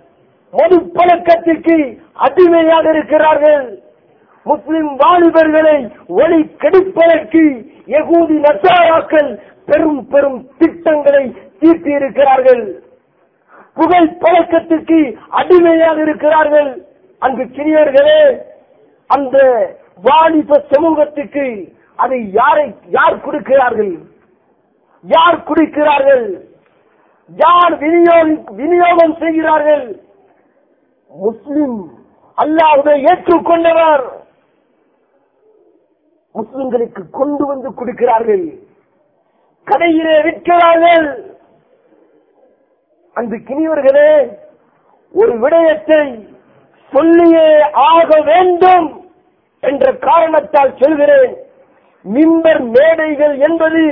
மது பழக்கத்திற்கு அடிமையாக இருக்கிறார்கள் முஸ்லிம் வாலிபர்களை ஒளி கெடுப்பதற்கு யகூதி நசாராக்கள் பெரும் பெரும் திட்டங்களை தீர்த்தி இருக்கிறார்கள் புகழ் பழக்கத்திற்கு அடிமையாக இருக்கிறார்கள் அங்கு சிறியர்களே அந்த வாலிப சமூகத்துக்கு அதை யாரை யார் கொடுக்கிறார்கள் யார் குடிக்கிறார்கள் யார் விநியோகம் விநியோகம் செய்கிறார்கள் முஸ்லிம் அல்லாஹ்வை ஏற்றுக்கொண்டவர் முஸ்லிம்களுக்கு கொண்டு வந்து கொடுக்கிறார்கள் கடையிலே விற்கிறார்கள் அந்த கிணியவர்களே ஒரு விடயத்தை சொல்லியே ஆக வேண்டும் என்ற காரணத்தால் சொல்கிறேன் மிம்பர் மேடைகள் என்பது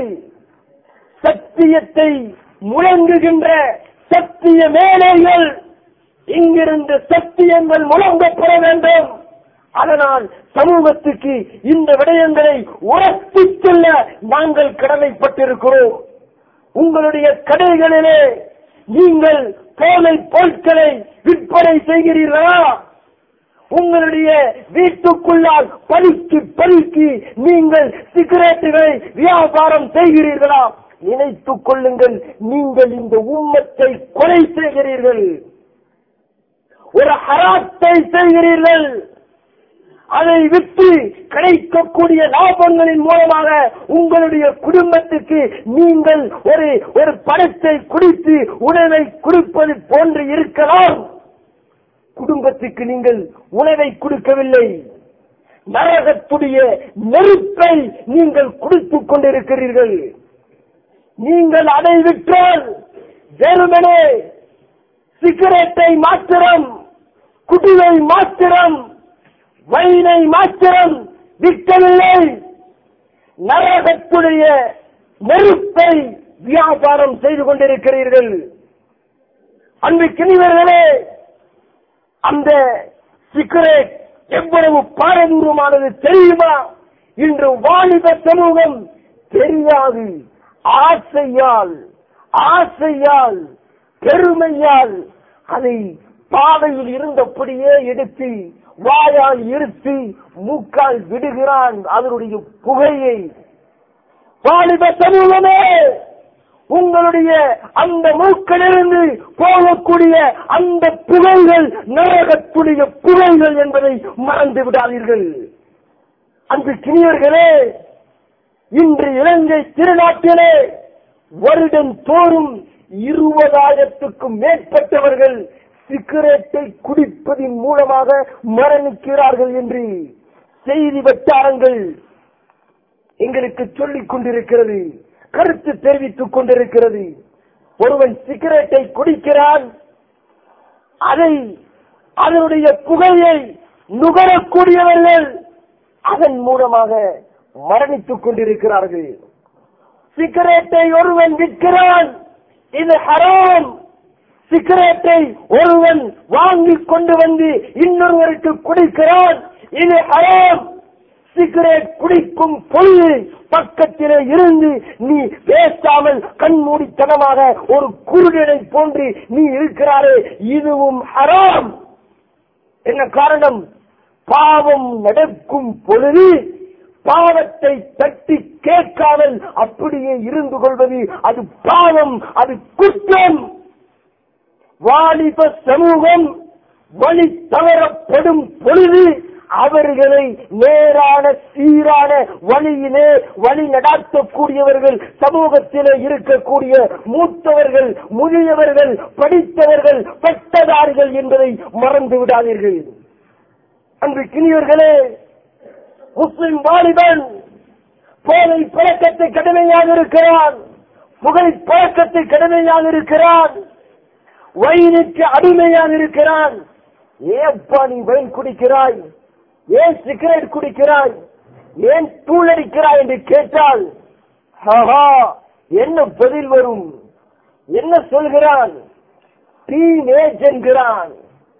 சத்தியத்தை முழங்குகின்ற சத்திய மேடைகள் இங்கிருந்து சத்தியங்கள் முழங்கப்பட வேண்டும் அதனால் சமூகத்துக்கு இந்த விடயங்களை உரத்திச் சொல்ல நாங்கள் கடமைப்பட்டிருக்கிறோம் உங்களுடைய கடைகளிலே நீங்கள் போலை பொருட்களை விற்பனை செய்கிறீர்களா உங்களுடைய வீட்டுக்குள்ளால் பலிக்கு பலிக்கு நீங்கள் சிகரெட்டுகளை வியாபாரம் செய்கிறீர்களா நினைத்துக் கொள்ளுங்கள் நீங்கள் இந்த உம்மத்தை கொலை செய்கிறீர்கள் ஒரு ஹராத்தை செய்கிறீர்கள் அதை விற்று கிடைக்கக்கூடிய லாபங்களின் மூலமாக உங்களுடைய குடும்பத்துக்கு நீங்கள் ஒரு ஒரு பணத்தை குடித்து உணவை கொடுப்பது போன்று இருக்கலாம் குடும்பத்துக்கு நீங்கள் உணவை கொடுக்கவில்லை நரகத்துடைய நெருப்பை நீங்கள் குடித்துக் கொண்டிருக்கிறீர்கள் நீங்கள் அதை விற்றால் வெறுமனே சிகரெட்டை மாத்திரம் குடியை மாத்திரம் வைனை மாத்திரம் விற்கவில்லை நரகத்துடைய நெருப்பை வியாபாரம் செய்து கொண்டிருக்கிறீர்கள் அன்பு கிணிவர்களே அந்த சிகரெட் எவ்வளவு பாரதூரமானது தெரியுமா இன்று வாலிப சமூகம் தெரியாது ஆசையால் ஆசையால் பெருமையால் அதை பாதையில் இருந்தபடியே எடுத்து வாயால் இருத்தி மூக்கால் விடுகிறான் அதனுடைய புகையை வாலிப சமூகமே உங்களுடைய அந்த மூக்கிலிருந்து போகக்கூடிய அந்த புகைகள் நரகத்துடைய புகைகள் என்பதை மறந்து விடாதீர்கள் அந்த கிணியர்களே இன்று இலங்கை திருநாட்டிலே வருடம் தோறும் இருபதாயிரத்துக்கும் மேற்பட்டவர்கள் சிகரெட்டை குடிப்பதின் மூலமாக மரணிக்கிறார்கள் என்று செய்தி வட்டாரங்கள் எங்களுக்கு சொல்லிக் கொண்டிருக்கிறது கருத்து தெரிவித்துக் கொண்டிருக்கிறது ஒருவன் சிகரெட்டை குடிக்கிறான் அதை அதனுடைய புகையை நுகரக்கூடியவர்கள் அதன் மூலமாக மரணித்துக் கொண்டிருக்கிறார்கள் சிகரெட்டை ஒருவன் விற்கிறான் இது ஹராம் சிகரெட்டை ஒருவன் வாங்கி கொண்டு வந்து இன்னொருவருக்கு குடிக்கிறான் இது ஹராம் சிகரெட் குடிக்கும் பொழுது பக்கத்திலே இருந்து நீ பேசாமல் கண்மூடித்தனமாக ஒரு குருடனை போன்று நீ இருக்கிறாரே இதுவும் ஹராம் என்ன காரணம் பாவம் நடக்கும் பொழுது பாவத்தை தட்டி கேட்காமல் அப்படியே இருந்து கொள்வது அது பாவம் அது குற்றம் வாலிப சமூகம் வழி தவறப்படும் பொழுது அவர்களை நேரான சீரான வழியிலே வழி நடாத்தக்கூடியவர்கள் சமூகத்திலே இருக்கக்கூடிய மூத்தவர்கள் முதியவர்கள் படித்தவர்கள் பட்டதாரிகள் என்பதை மறந்து விடாதீர்கள் அன்று கிணியர்களே முஸ்லிம் வாலிபன் போதை பழக்கத்தை கடுமையாக இருக்கிறான் புகை பழக்கத்தை கடுமையாக இருக்கிறான் வயினுக்கு அடிமையாக இருக்கிறான் ஏப்பா நீ வயல் குடிக்கிறாய் ஏன் சிகரெட் குடிக்கிறாய் ஏன் தூளடிக்கிறாய் என்று கேட்டால் ஆஹா என்ன பதில் வரும் என்ன சொல்கிறான் டீனேஜ் என்கிறான்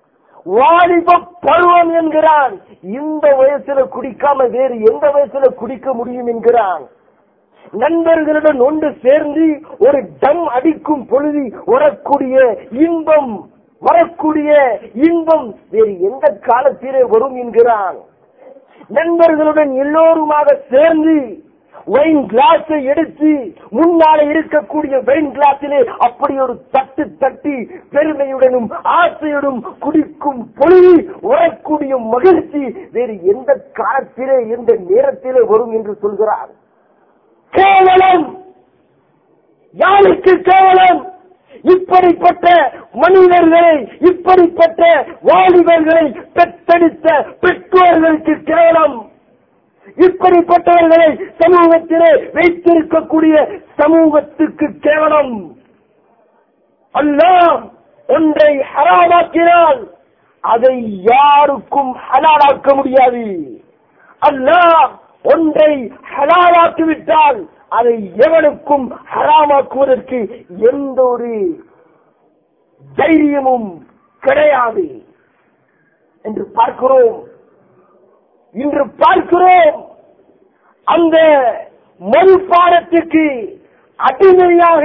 வாலிப பருவம் என்கிறான் இந்த வயசுல குடிக்காம வேறு எந்த வயசுல குடிக்க முடியும் என்கிறான் நண்பர்களுடன் ஒன்று சேர்ந்து ஒரு டம் அடிக்கும் பொழுது வரக்கூடிய இன்பம் வரக்கூடிய இன்பம் வேறு எந்த காலத்திலே வரும் என்கிறான் நண்பர்களுடன் எல்லோருமாக சேர்ந்து வைன் கிளாஸை எடுத்து முன்னாலே இருக்கக்கூடிய வைன் கிளாஸிலே அப்படி ஒரு தட்டு தட்டி பெருமையுடனும் ஆசையுடனும் குடிக்கும் பொழுது வரக்கூடிய மகிழ்ச்சி வேறு எந்த காலத்திலே எந்த நேரத்திலே வரும் என்று சொல்கிறார் கேவலம் யாருக்கு கேவலம் இப்படிப்பட்ட மனிதர்களை இப்படிப்பட்ட வாலிபர்களை பெற்றெடுத்த பெற்றோர்களுக்கு கேவலம் இப்படிப்பட்டவர்களை சமூகத்திலே வைத்திருக்கக்கூடிய சமூகத்துக்கு கேவலம் அல்லாஹ் ஒன்றை ஹராமாக்கினால் அதை யாருக்கும் ஹலாலாக்க முடியாது அல்லாஹ் ஒன்றை ஹலாலாக்கிவிட்டால் அதை எவனுக்கும் ஹராமாக்குவதற்கு எந்த ஒரு தைரியமும் கிடையாது என்று பார்க்கிறோம் இன்று பார்க்கிறோம் அந்த மறுபாடத்துக்கு அடிமையாக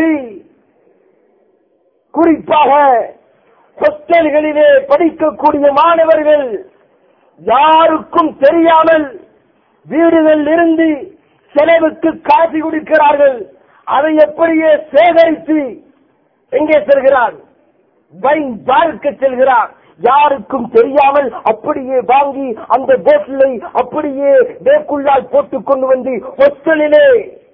குறிப்பாக ஹொஸ்டல்களிலே படிக்கக்கூடிய மாணவர்கள் யாருக்கும் தெரியாமல் வீடுகளில் இருந்து செலவுக்கு காசு கொடுக்கிறார்கள் அதை எப்படியே சேகரித்து எங்கே செல்கிறார் வைன் பார்க்க செல்கிறார் யாருக்கும் தெரியாமல் அப்படியே வாங்கி அந்த போட்டிலை அப்படியே பேக்குள்ளால் போட்டுக் கொண்டு வந்து ஹொஸ்டலிலே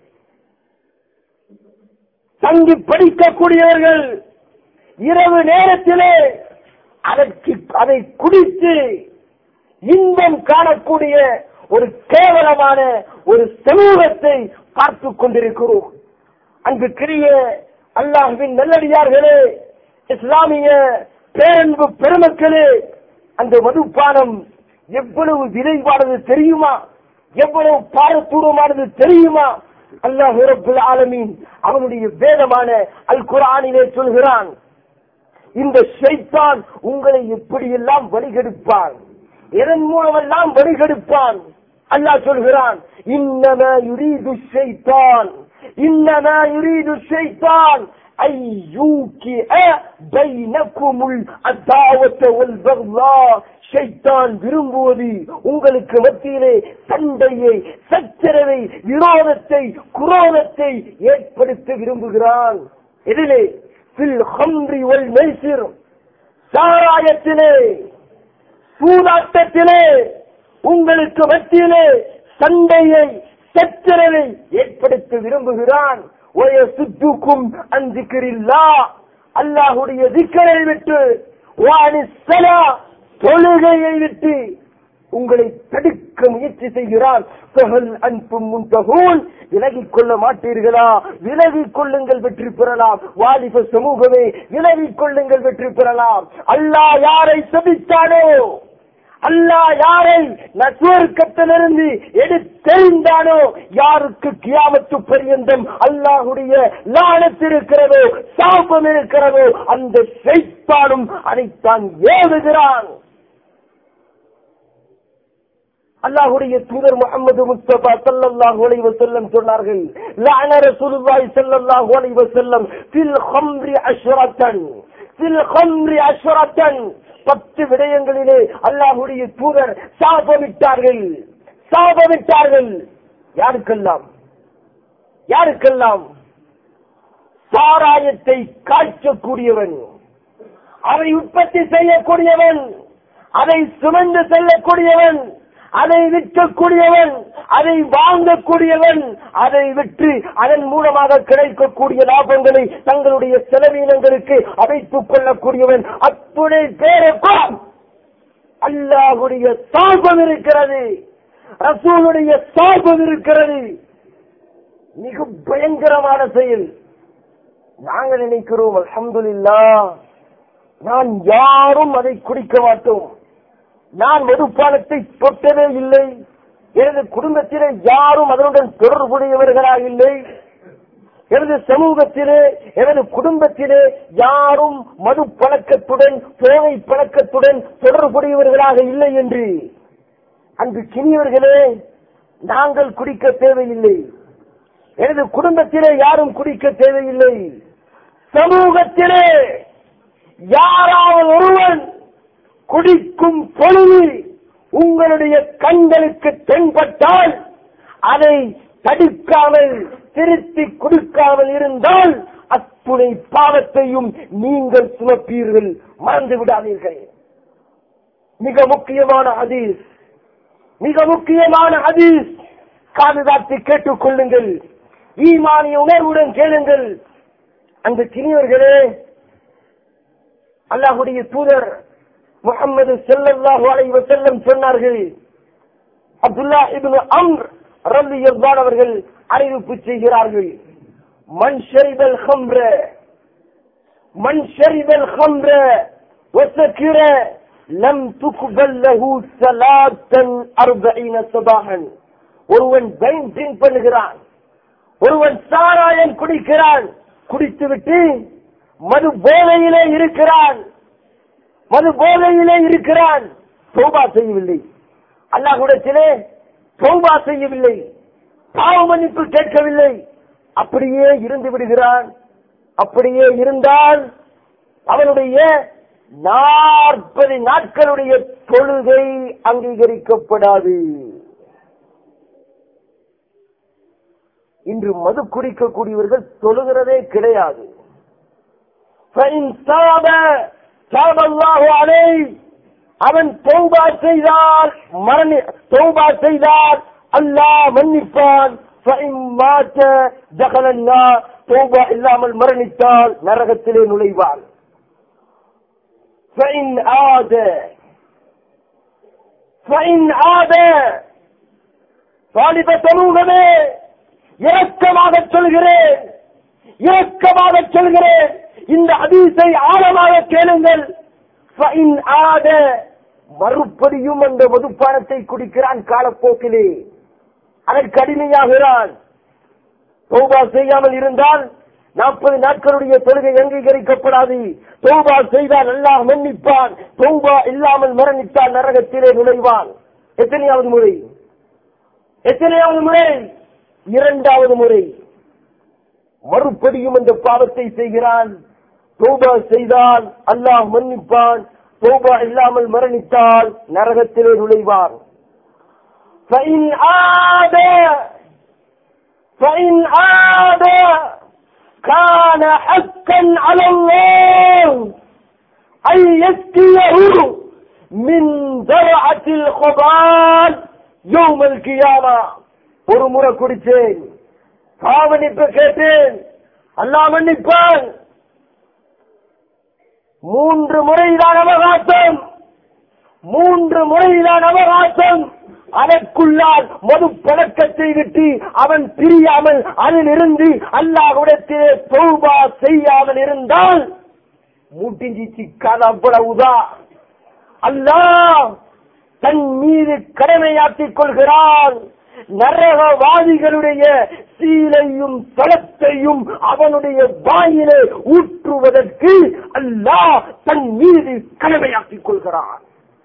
தங்கி படிக்கக்கூடியவர்கள் இரவு நேரத்திலே அதற்கு அதை குடித்து இன்பம் காணக்கூடிய ஒரு கேவலமான ஒரு சமூகத்தை பார்த்துக் கொண்டிருக்கிறோம் அன்புக்குரிய அல்லாஹுவின் நல்லடியார்களே இஸ்லாமிய பேரன்பு பெருமக்களே அந்த மதுப்பானம் எவ்வளவு விரைவானது தெரியுமா எவ்வளவு பாரதூரமானது தெரியுமா அல்லாஹ் ரப்புல் ஆலமீன் அவனுடைய வேதமான அல் குர்ஆனிலே சொல்கிறான் இந்த ஷைத்தான் உங்களை எப்படியெல்லாம் வழிகெடுப்பான் எதன் மூலமெல்லாம் வழிகெடுப்பான் அல்லாஹ் சொல்கிறான் இன்னம யுரீது ஷைத்தான் இன்னம யுரீது ஷைத்தான் أن يوكئ بينكم العداوة والبغضاء ஷைத்தான் விரும்புவது உங்களுக்கு மத்தியிலே சண்டையை சச்சரவை விரோதத்தை குரோதத்தை ஏற்படுத்த விரும்புகிறான் எதிலே பில் ஹம்ரி வல் மைசிர் சாராயத்திலே சூதாட்டத்திலே உங்களுக்கு மத்தியிலே சண்டையை சச்சரவை ஏற்படுத்த விரும்புகிறான் சுத்துக்கும் அந்திக்கிறில்லா அல்லாஹுடைய திக்கரை விட்டு வாணி சலா தொழுகையை விட்டு உங்களை தடுக்க முயற்சி செய்கிறான் பகல் அன்பும் முன்தகூன் விலகிக் கொள்ள மாட்டீர்களா விலகிக் கொள்ளுங்கள் வெற்றி பெறலாம் வாலிப சமூகமே விலகிக் கொள்ளுங்கள் வெற்றி பெறலாம் அல்லாஹ் யாரை சபித்தானோ அல்லாஹ் யாரை நசுவர்க்கத்திலிருந்து எடுத்தெறிந்தானோ யாருக்கு கியாமத்து பரியந்தம் அல்லாஹுடைய லானத்து இருக்கிறதோ சாபம் இருக்கிறதோ அந்த செய்தாலும் அதைத்தான் ஏவுகிறான் அல்லாஹுடைய தூதர் முகமது முஸ்தபா ஸல்லல்லாஹு அலைஹி வஸல்லம் சொன்னார்கள் லஅன ரசூலுல்லாஹி ஸல்லல்லாஹு அலைஹி வஸல்லம் ஃபில் ஹம்ரி அஷ்ரத்தன் ஃபில் ஹம்ரி அஷ்ரத்தன் பத்து விடயங்களிலே அல்லாஹுடைய தூதர் சாபமிட்டார்கள் சாபமிட்டார்கள் யாருக்கெல்லாம் யாருக்கெல்லாம் சாராயத்தை காய்ச்சக்கூடியவன் அதை உற்பத்தி செய்யக்கூடியவன் அதை சுமந்து செல்லக்கூடியவன் அதை விற்கக்கூடியவன் அதை வாங்கக்கூடியவன் அதை விற்று அதன் மூலமாக கிடைக்கக்கூடிய லாபங்களை தங்களுடைய செலவீனங்களுக்கு அமைத்துக் கொள்ளக்கூடியவன் அத்துணை பேருக்கும் அல்லாஹுடைய சாபம் இருக்கிறது ரசூலுடைய சாபம் இருக்கிறது மிக பயங்கரமான செயல் நாங்கள் நினைக்கிறோம் அல்ஹம்துலில்லா நான் யாரும் அதை குடிக்க மாட்டோம் நான் மதுப்பானத்தை தொட்டதே இல்லை எனது குடும்பத்திலே யாரும் அதனுடன் தொடர்புடையவர்களாக இல்லை எனது சமூகத்திலே எனது குடும்பத்திலே யாரும் மது பழக்கத்துடன் போதை பழக்கத்துடன் தொடர்புடையவர்களாக இல்லை என்று அன்று கிணியவர்களே நாங்கள் குடிக்க தேவையில்லை எனது குடும்பத்திலே யாரும் குடிக்க தேவையில்லை சமூகத்திலே யாராவது ஒருவன் குடிக்கும் பொழுது உங்களுடைய கண்களுக்கு தென்பட்டால் அதை தடுக்காமல் திருத்தி கொடுக்காமல் இருந்தால் அத்துணை பாவத்தையும் நீங்கள் சுமப்பீர்கள் மறந்து விடாதீர்கள் மிக முக்கியமான ஹதீஸ் மிக முக்கியமான ஹதீஸ் காதுதாத்தி கேட்டுக் கொள்ளுங்கள் ஈமானிய உணர்வுடன் கேளுங்கள் அந்த சிறியவர்களே அல்லாஹுடைய தூதர் முகமது செல்லல்லாஹு அலைஹி வஸல்லம் சொன்னார்கள் அப்துல்லா இப்னு அம்ர் ரலியல்லாஹு அவர்கள் அறிவிப்பு செய்கிறார்கள் மன் ஷரிபல் ஹம்ர மன் ஷரிபல் ஹம்ர வசக்கிர லம் துக்பல் லஹு ஸலாத்தன் 40 சபாஹன் ஒருவன் வைன் ட்ரிங்க் பண்ணுகிறான் ஒருவன் சாராயம் குடிக்கிறான் குடித்துவிட்டு மது போதையிலே இருக்கிறான் மது போதையிலே இருக்கிறான் தௌபா செய்யவில்லை அல்லாஹுடத்திலே தௌபா செய்யவில்லை பாவ மன்னிப்பு கேட்கவில்லை அப்படியே இருந்து விடுகிறான் அப்படியே இருந்தால் அவனுடைய நாற்பது நாட்களுடைய தொழுகை அங்கீகரிக்கப்படாது இன்று மது குடிக்கக்கூடியவர்கள் தொழுகிறதே கிடையாது فإن تاب تاب الله عليه அவன் தௌபா செய்தால் மரணி தௌபா செய்தால் அல்லாஹ் மன்னிப்பான் فإن مات دخل النار தௌபா இல்லாமல் மரணித்தால் நரகத்திலே நுழைவான் فإن عاد فإن عاد வாலிப சமூகமே இரக்கமாக சொல்கிறேன் இரக்கமாக சொல்கிறேன் இந்த அதீசை ஆழமாக கேளுங்கள் فإن عاد மறுபடியும் அந்த மதுப்பானத்தை குடிக்கிறான் காலப்போக்கிலே அதற்கு அடிமையாகிறான் தௌபா செய்யாமல் இருந்தால் நாற்பது நாட்களுடைய தொழுகை அங்கீகரிக்கப்படாது தௌபா செய்தால் அல்லாஹ் மன்னிப்பான் தௌபா இல்லாமல் மரணித்தால் நரகத்திலே நுழைவான் எத்தனையாவது முறை எத்தனையாவது முறை இரண்டாவது முறை மறுபடியும் அந்த பாவத்தை செய்கிறான் தௌபா செய்தால் அல்லாஹ் மன்னிப்பான் தௌபா இல்லாமல் மரணித்தால் நரகத்திலே நுழைவான் فإن عاد فإن عاد كان حقا على الله أن يسقيه من درعة الخبال يوم القيامة ஒரு முறை குடிச்சேன் பாவனிப்பு கேட்டேன் அல்லா மன்னிப்பான் மூன்று முறைதான் அவகாசம் மூன்று முறைதான் அவகாசம் அதற்குள்ளால் மது பழக்கத்தை விட்டு அவன் பிரியாமல் அதிலிருந்து அல்லாஹ்விடத்திலே தௌபா செய்யாமல் இருந்தால் மூட்டிஞ்சிச்சு கதை அவ்வளவுதான் அல்லாஹ் தன் மீது கடமையாக்கிக் கொள்கிறான் நரகவாதிகளுடைய சீலையும் தளத்தையும் அவனுடைய வாயிலே ஊற்றுவதற்கு அல்லாஹ் தன் மீது கடமையாக்கிக் கொள்கிறான்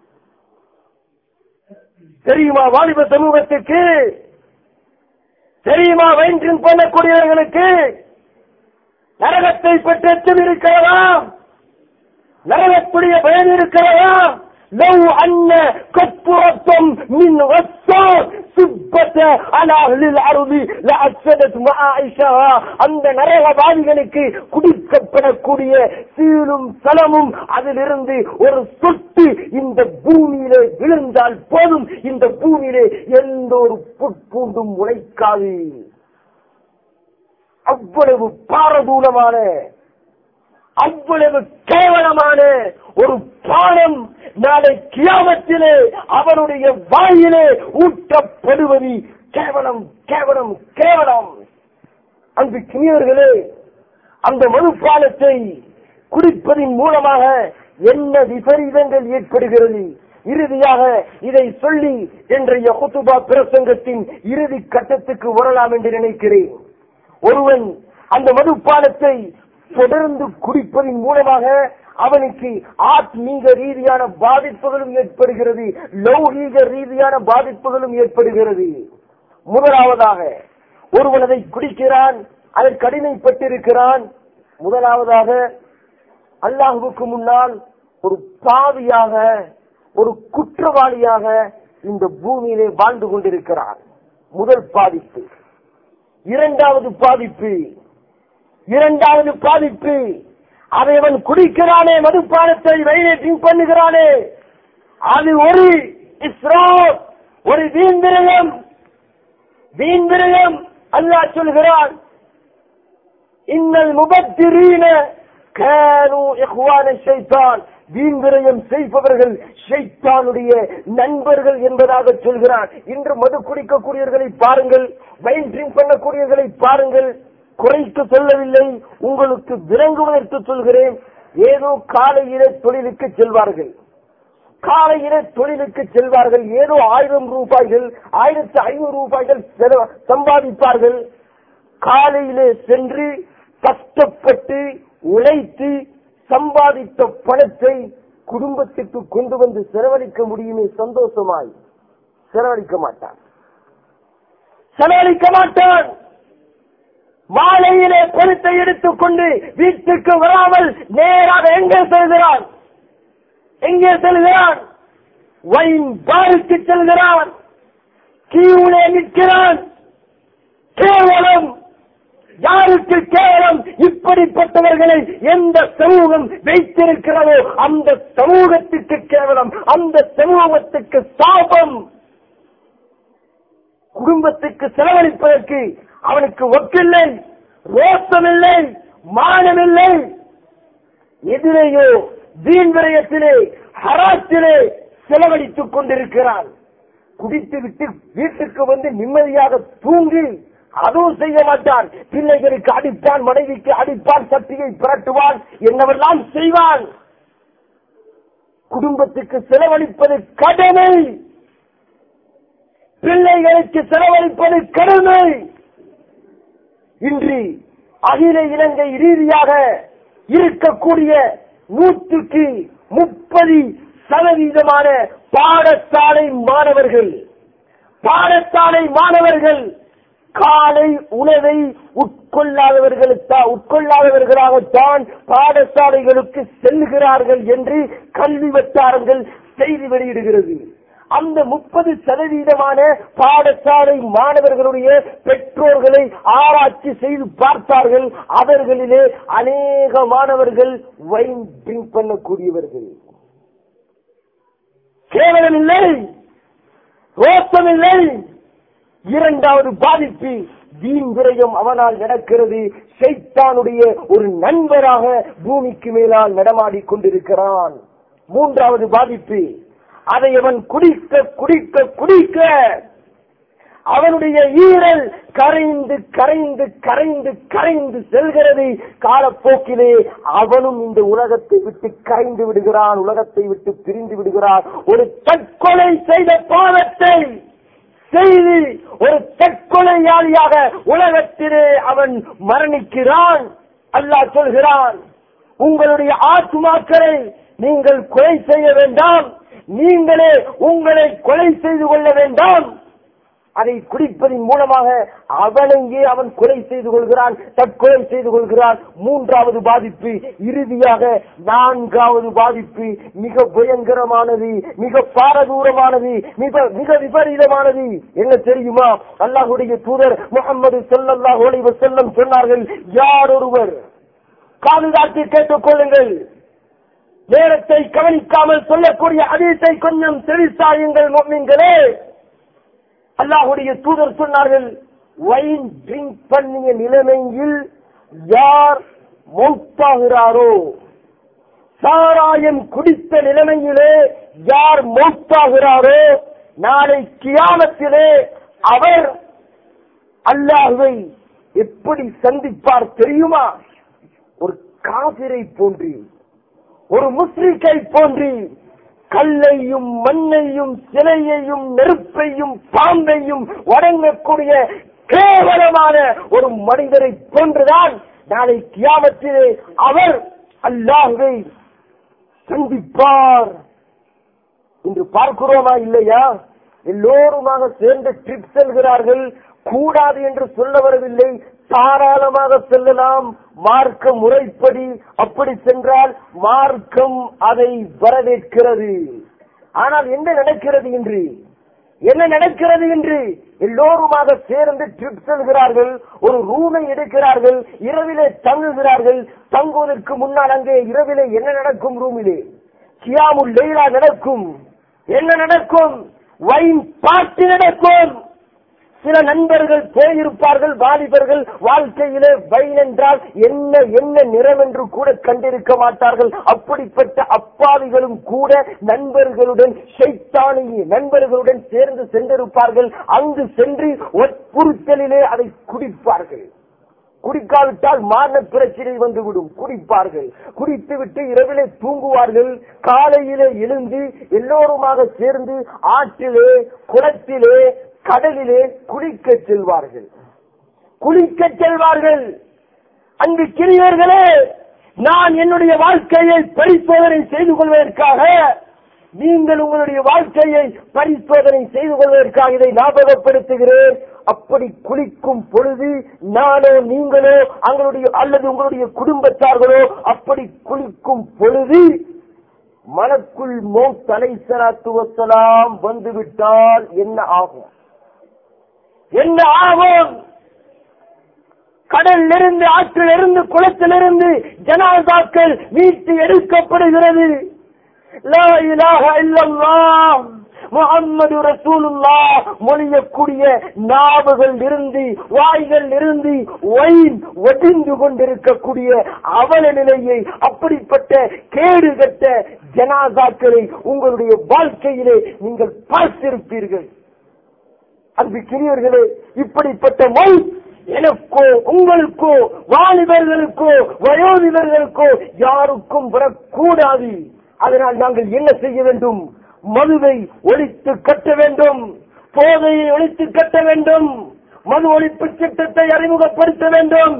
தெரியுமா வாலிப சமூகத்துக்கு தெரியுமா வயிற்றின் பண்ணக்கூடியவர்களுக்கு நரகத்தை பற்றி எச்சம் இருக்கிறதா நரகத்துடைய பயன் இருக்கிறதா لو أن كفرة من غسان سبت على أهل الأرض لأفسدت معائشها அந்த நரகவாதிகளுக்கு குடிக்கப்படக்கூடிய சீலும் சலமும் அதிலிருந்து ஒரு சொட்டு இந்த பூமியிலே விழுந்தால் போதும் இந்த பூமியிலே எந்த ஒரு புட்பூண்டும் முளைக்காது அவ்வளவு பாரதூரமான அவ்வளவு கேவலமான ஒரு பானம் நாளை கியாமத்திலே அவனுடைய வாயிலே ஊட்டப்படுவது கேவலம் கேவலம் கேவலம் அங்கு கிணியர்களே அந்த மதுப்பானத்தை குடிப்பதின் மூலமாக என்ன விபரீதங்கள் ஏற்படுகிறது இறுதியாக இதை சொல்லி இன்றைய குத்துபா பிரசங்கத்தின் இறுதி கட்டத்துக்கு வரலாம் என்று நினைக்கிறேன் ஒருவன் அந்த மதுப்பானத்தை தொடர்ந்து குடிப்பதின் மூலமாக அவனுக்கு ஆத்மீக ரீதியான பாதிப்புகளும் ஏற்படுகிறது லௌகீக ரீதியான பாதிப்புகளும் ஏற்படுகிறது முதலாவதாக ஒருவன் அதை குடிக்கிறான் அதற்கு அடிமைப்பட்டிருக்கிறான் முதலாவதாக அல்லாஹுவுக்கு முன்னால் ஒரு பாவியாக ஒரு குற்றவாளியாக இந்த பூமியிலே வாழ்ந்து கொண்டிருக்கிறார் முதல் பாதிப்பு இரண்டாவது பாதிப்பு இரண்டாவது பாதிப்பு அதை அவன் குடிக்கிறானே மதுப்பானத்தை வயதை ட்ரிங்க் பண்ணுகிறானே அது ஒரு இஸ்ரோ ஒரு வீண்விரயம் வீண்விரயம் அல்லாஹ் சொல்கிறான் இன்னல் முபத்திரீன கானு இஹ்வான ஷைத்தான் வீண் விரயம் செய்பவர்கள் ஷைத்தானுடைய நண்பர்கள் என்பதாக சொல்கிறான் இன்று மது குடிக்கக்கூடியவர்களை பாருங்கள் வைன் ட்ரிங்க் பண்ணக்கூடியவர்களை பாருங்கள் குறைத்து சொல்லவில்லை உங்களுக்கு விளங்குவதற்கு சொல்கிறேன் ஏதோ காலையிலே தொழிலுக்கு செல்வார்கள் காலையிலே தொழிலுக்கு செல்வார்கள் ஏதோ ஆயிரம் ரூபாய்கள் ஆயிரத்தி ஐநூறு ரூபாய்கள் செலவ- சம்பாதிப்பார்கள் காலையிலே சென்று கஷ்டப்பட்டு உழைத்து சம்பாதித்த பணத்தை குடும்பத்துக்கு கொண்டு வந்து செலவழிக்க முடியுமே சந்தோஷமாய் செலவழிக்க மாட்டான் செலவழிக்க மாட்டான் மாலையிலே பணத்தை எடுத்துக்கொண்டு வீட்டுக்கு வராமல் நேராக எங்கே செல்கிறான் எங்கே செல்கிறான் வைன் பாருக்கு செல்கிறான் கீழே நிற்கிறான் கேவலம் யாருக்கு கேவலம் இப்படிப்பட்டவர்களை எந்த சமூகம் வைத்திருக்கிறதோ அந்த சமூகத்துக்கு கேவலம் அந்த சமூகத்துக்கு சாபம் குடும்பத்துக்கு செலவழிப்பதற்கு அவனுக்கு ஒப்பில்லை ரோசமில்லை மானமில்லை எதிலேயோ வீண் விரயத்திலே ஹராத்திலே செலவழித்துக் கொண்டிருக்கிறான் குடித்து விட்டு வீட்டுக்கு வந்து நிம்மதியாக தூங்கி அதுவும் செய்ய மாட்டான் பிள்ளைகளுக்கு அடிப்பான் மனைவிக்கு அடிப்பான் சக்தியை புரட்டுவான் என்னவெல்லாம் செய்வான் குடும்பத்துக்கு செலவழிப்பது கடமை பிள்ளைகளுக்கு செலவழிப்பது கடமை இன்று அகில இலங்கை ரீதியாக இருக்கக்கூடிய நூற்றுக்கு முப்பது சதவீதமான பாடசாலை மாணவர்கள் பாடசாலை மாணவர்கள் காலை உணவை உட்கொள்ளாதவர்களுக்கா உட்கொள்ளாதவர்களாகத்தான் பாடசாலைகளுக்கு செல்கிறார்கள் என்று கல்வி வட்டாரங்கள் செய்தி வெளியிடுகிறது அந்த முப்பது சதவீதமான பாடசாலை மாணவர்களுடைய பெற்றோர்களை ஆராய்ச்சி செய்து பார்த்தார்கள் அவர்களிலே அநேக மாணவர்கள் வைன் ட்ரிங்க் பண்ணக்கூடியவர்கள் கேவலமில்லை ரோசமில்லை இரண்டாவது பாதிப்பு வீண் விரயம் அவனால் நடக்கிறது ஷைத்தானுடைய ஒரு நண்பராக பூமிக்கு மேலால் நடமாடிக் கொண்டிருக்கிறான் மூன்றாவது பாதிப்பு அதை அவன் குடிக்க குடிக்க குடிக்க அவனுடைய ஈரல் கரைந்து கரைந்து கரைந்து கரைந்து செல்கிறது காலப்போக்கிலே அவனும் இந்த உலகத்தை விட்டு கரைந்து விடுகிறான் உலகத்தை விட்டு பிரிந்து விடுகிறான் ஒரு தற்கொலை செய்த பாவத்தை செய்து ஒரு தற்கொலையாளியாக உலகத்திலே அவன் மரணிக்கிறான் அல்லாஹ் சொல்கிறான் உங்களுடைய ஆத்மாக்களை நீங்கள் கொலை செய்ய வேண்டாம் நீங்களே உங்களை கொலை செய்து கொள்ள வேண்டாம் அதை குடிப்பதன் மூலமாக அவனையே அவன் கொலை செய்து கொள்கிறான் தற்கொலை செய்து கொள்கிறான் மூன்றாவது பாதிப்பு இறுதியாக நான்காவது பாதிப்பு மிக பயங்கரமானது மிக பாரதூரமானது மிக மிக விபரீதமானது என்ன தெரியுமா அல்லாஹுடைய தூதர் முகமது ஸல்லல்லாஹு அலைஹி வஸல்லம் சொன்னார்கள் யார் ஒருவர் காதுதாக்கி கேட்டுக் கொள்ளுங்கள் நேரத்தை கவனிக்காமல் சொல்லக்கூடிய அதீத்தை கொஞ்சம் செவிசாயுங்கள் மொம்மின்களே அல்லாஹுடைய தூதர் சொன்னார்கள் வைன் ட்ரிங்க் பண்ணிய நிலைமையில் யார் மௌத்தாகிறாரோ சாராயம் குடித்த நிலைமையிலே யார் மௌத்தாகிறாரோ நாளை கியாமத்திலே அவர் அல்லாஹுவை எப்படி சந்திப்பார் தெரியுமா ஒரு காபிரை போன்று ஒரு முஸ்லிக்கை போன்று கல்லையும் மண்ணையும் சிலையையும் நெருப்பையும் பாம்பையும் வணங்கக்கூடிய கேவலமான ஒரு மனிதரை போன்றுதான் நாளை கியாமத்திலே அவர் அல்லாஹுவை சந்திப்பார் இன்று பார்க்கிறோமா இல்லையா எல்லோருமாக சேர்ந்து ட்ரிப் செல்கிறார்கள் கூடாது என்று சொல்ல வரவில்லை தாராளமாக செல்லலாம் மார்க்க முறைப்படி அப்படி சென்றால் மார்க்கம் அதை வரவேற்கிறது ஆனால் என்ன நடக்கிறது என்று என்ன நடக்கிறது என்று எல்லோருமாக சேர்ந்து ட்ரிப் செல்கிறார்கள் ஒரு ரூமை எடுக்கிறார்கள் இரவிலே தங்குகிறார்கள் தங்குவதற்கு முன்னால் அங்கே இரவிலே என்ன நடக்கும் ரூமிலே கியாமுல் லெய்லா நடக்கும் என்ன நடக்கும் வைன் பாட்டு நடக்கும் சில நண்பர்கள் போயிருப்பார்கள் வாலிபர்கள் வாழ்க்கையிலே வைன் என்றால் என்ன என்ன நிறம் என்று கூட கண்டிருக்க மாட்டார்கள் அப்படிப்பட்ட அப்பாவிகளும் கூட நண்பர்களுடன் ஷைத்தானிய நண்பர்களுடன் சேர்ந்து சென்றிருப்பார்கள் அங்கு சென்று வற்புறுத்தலிலே அதை குடிப்பார்கள் குடிக்காவிட்டால் மான பிரச்சனை வந்துவிடும் குடிப்பார்கள் குடித்துவிட்டு இரவிலே தூங்குவார்கள் காலையிலே எழுந்து எல்லோருமாக சேர்ந்து ஆற்றிலே குளத்திலே கடலிலே குளிக்க செல்வார்கள் குளிக்க செல்வார்கள் அங்கு கிரியர்களே நான் என்னுடைய வாழ்க்கையை பரிசோதனை செய்து கொள்வதற்காக நீங்கள் உங்களுடைய வாழ்க்கையை பரிசோதனை செய்து கொள்வதற்காக இதை ஞாபகப்படுத்துகிறேன் அப்படி குளிக்கும் பொழுது நானோ நீங்களோ அவங்களுடைய அல்லது உங்களுடைய குடும்பத்தார்களோ அப்படி குளிக்கும் பொழுது மனக்குள் மோ தலை சலாத்துவசலாம் வந்துவிட்டால் என்ன ஆகும் என்ன ஆகும் கடலிலிருந்து ஆற்றிலிருந்து குளத்திலிருந்து ஜனாதாக்கள் மீட்டு எடுக்கப்படுகிறது லா இலாஹ இல்லல்லாஹ் முகம்மது ரசூலுல்லா மொழியக்கூடிய நாவுகள் இருந்து வாய்கள் இருந்து ஒயின் ஒடிந்து கொண்டிருக்கக்கூடிய அவல நிலையை அப்படிப்பட்ட கேடு கட்ட ஜனாதாக்களை உங்களுடைய வாழ்க்கையிலே நீங்கள் பார்த்திருப்பீர்கள் அன்புக்கிரியர்களே இப்படிப்பட்ட மொழி எனக்கோ உங்களுக்கோ வாலிபர்களுக்கோ வயோதிபர்களுக்கோ யாருக்கும் வரக்கூடாது அதனால் நாங்கள் என்ன செய்ய வேண்டும் மதுவை ஒழித்து கட்ட வேண்டும் போதையை ஒழித்து கட்ட வேண்டும் மது ஒழிப்பு சட்டத்தை அறிமுகப்படுத்த வேண்டும்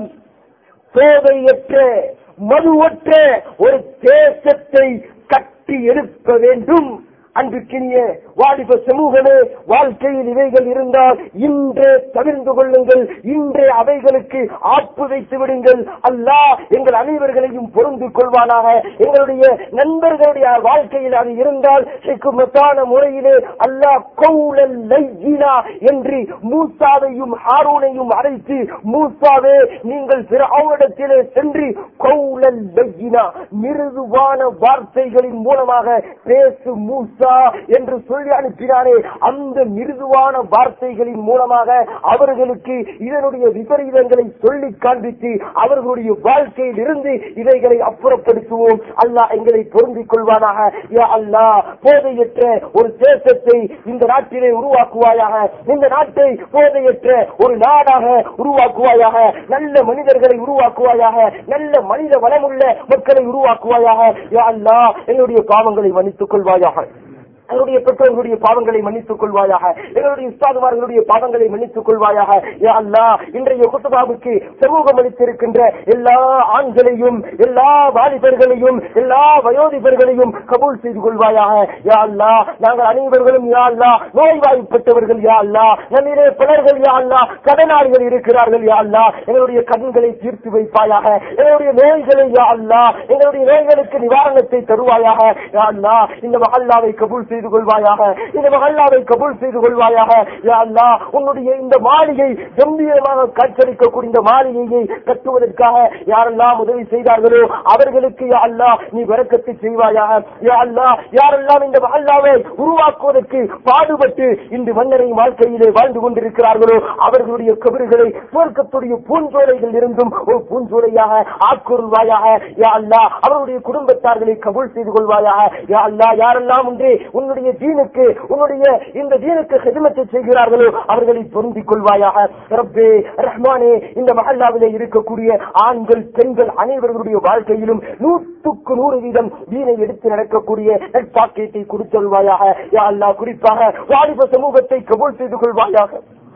போதையற்ற மதுவற்ற ஒரு தேசத்தை கட்டி எழுப்ப வேண்டும் அன்புக்கினிய வாலிப சமூகமே வாழ்க்கையில் இவைகள் இருந்தால் இன்றே தவிர்ந்து கொள்ளுங்கள் இன்றே அவைகளுக்கு ஆப்பு வைத்து விடுங்கள் அல்லாஹ் எங்கள் அனைவர்களையும் பொருந்து கொள்வானாக எங்களுடைய நண்பர்களுடைய வாழ்க்கையில் அது இருந்தால் ஹிக்மத்தான முறையிலே அல்லாஹ் கௌலல் லையினா என்று மூசாவையும் ஹாரூனையும் அழைத்து மூசாவே நீங்கள் பிற அவரிடத்திலே சென்று கௌலல் லையினா மிருதுவான வார்த்தைகளின் மூலமாக பேசு மூசா என்று சொல்லி அனுப்பினாரே அந்த மிருதுவான வார்த்தைகளின் மூலமாக அவர்களுக்கு இதனுடைய விபரீதங்களை சொல்லி காண்பித்து அவர்களுடைய வாழ்க்கையில் இருந்து இவைகளை அப்புறப்படுத்துவோம் அல்லாஹ் எங்களை பொருந்திக் கொள்வானாக யா அல்லாஹ் போதையற்ற ஒரு தேசத்தை இந்த நாட்டிலே உருவாக்குவாயாக இந்த நாட்டை போதையற்ற ஒரு நாடாக உருவாக்குவாயாக நல்ல மனிதர்களை உருவாக்குவாயாக நல்ல மனித வளமுள்ள மக்களை உருவாக்குவாயாக யா அல்லாஹ் எங்களுடைய பாவங்களை மன்னித்துக் கொள்வாயாக எங்களுடைய பெற்றோர்களுடைய பாவங்களை மன்னித்துக் கொள்வாயாக எங்களுடைய உஸ்தாதுமார்களுடைய பாவங்களை மன்னித்துக் கொள்வாயாக யா அல்லாஹ் இன்றைய குத்துபாவுக்கு சமூகம் அளித்திருக்கின்ற எல்லா ஆண்களையும் எல்லா வாலிபர்களையும் எல்லா வயோதிபர்களையும் கபூல் செய்து கொள்வாயாக யா அல்லாஹ் நாங்கள் அனைவர்களும் யா அல்லாஹ் நோய்வாய்ப்பட்டவர்கள் யா அல்லாஹ் நம்மிலே பலர்கள் யா அல்லாஹ் கடனாளிகள் இருக்கிறார்கள் யா அல்லாஹ் எங்களுடைய கடன்களை தீர்த்து வைப்பாயாக எங்களுடைய நோய்களை யா அல்லாஹ் எங்களுடைய நோய்களுக்கு நிவாரணத்தை தருவாயாக யா அல்லாஹ் இந்த மஹல்லாவை கபூல் செய்து கொள்வாயாக இந்த மஹல்லாவை கபூல் செய்து கொள்வாயாக யா அல்லாஹ் உன்னுடைய இந்த மாளிகை கம்பீரமாக காட்சளிக்கக்கூடிய இந்த மாளிகையை கட்டுவதற்காக யாரெல்லாம் உதவி செய்தார்களோ அவர்களுக்கு யா அல்லாஹ் நீ வரக்கத்தை செய்வாயாக யா அல்லாஹ் யாரெல்லாம் இந்த மஹல்லாவை உருவாக்குவதற்கு பாடுபட்டு இந்த மன்னரின் வாழ்க்கையிலே வாழ்ந்து கொண்டிருக்கிறார்களோ அவர்களுடைய கபறுகளை சுவர்க்கத்துடைய பூஞ்சோலைகள் இருந்தும் ஒரு பூஞ்சோலையாக ஆக்குருவாயாக யா அல்லாஹ் அவருடைய குடும்பத்தார்களை கபூல் செய்து கொள்வாயாக யா அல்லாஹ் யாரெல்லாம் ஒன்றே உன்னுடைய தீனுக்கு உன்னுடைய இந்த தீனுக்கு ஹிதமத்தை செய்கிறார்களோ அவர்களை பொருந்திக் கொள்வாயாக ரப்பே ரஹ்மானே இந்த மஹல்லாவிலே இருக்கக்கூடிய ஆண்கள் பெண்கள் அனைவர்களுடைய வாழ்க்கையிலும் நூற்றுக்கு நூறு வீதம் தீனை எடுத்து நடக்கக்கூடிய நட்பாக்கியத்தை கொடுத்தல்வாயாக யா அல்லாஹ் குறிப்பாக வாலிப சமூகத்தை கபூல் செய்து கொள்வாயாக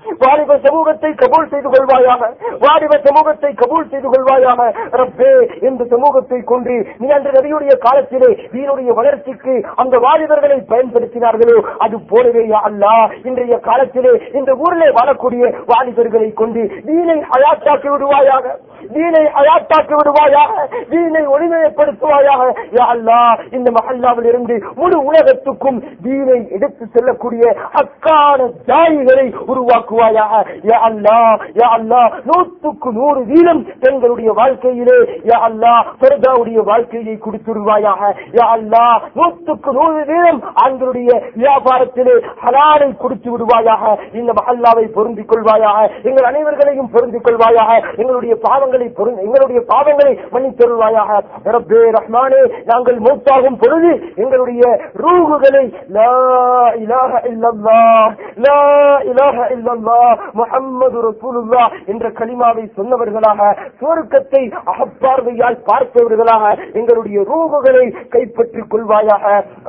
வாலிப சமூகத்தை கபூல் செய்து கொள்வாயாக வாலிப சமூகத்தை கபூல் செய்து கொள்வாயாக ரப்பே இந்த சமூகத்தை கொண்டு நீ அன்று நபியுடைய காலத்திலே வீணுடைய வளர்ச்சிக்கு அந்த வாலிபர்களை பயன்படுத்தினார்களோ அது போலவே யா அல்லாஹ் இன்றைய காலத்திலே இந்த ஊரிலே வாழக்கூடிய வாலிபர்களை கொண்டு வீணை அயாத்தாக்கி விடுவாயாக வீணை அயாத்தாக்கி விடுவாயாக வீணை ஒளிமயப்படுத்துவாயாக யா அல்லாஹ் இந்த மஹல்லாவில் இருந்து முழு உலகத்துக்கும் வீணை எடுத்து செல்லக்கூடிய அக்கான தாயிகளை உருவாக்குவாயாக யா அல்லாஹ் யா அல்லாஹ் நூற்றுக்கு நூறு வீதம் பெண்களுடைய வாழ்க்கையிலே யா அல்லாஹ் பெருதாவுடைய வாழ்க்கையை கொடுத்துருவாயாக யா அல்லாஹ் நூற்றுக்கு நூறு வீதம் ஆண்களுடைய வியாபாரத்திலே ஹலாலை கொடுத்து விடுவாயாக இந்த மஹல்லாவை பொருந்திக் கொள்வாயாக எங்கள் அனைவர்களையும் பொருந்திக் கொள்வாயாக எங்களுடைய பாவங்களை பொருந்தி- எங்களுடைய பாவங்களை மன்னித்தருள்வாயாக ரப்பே ரஹ்மானே நாங்கள் மூத்தாகும் பொழுது எங்களுடைய ரூகுகளை லா இலாஹ இல்லல்லாஹ் லா இலாஹ இல்லல்லாஹ் முஹம்மது ரசூலுல்லாஹ் என்ற கலிமாவை சொன்னவர்களாக சுவர்க்கத்தை அகப்பார்வையால் பார்த்தவர்களாக எங்களுடைய ரூகுகளை கைப்பற்றிக் கொள்வாயாக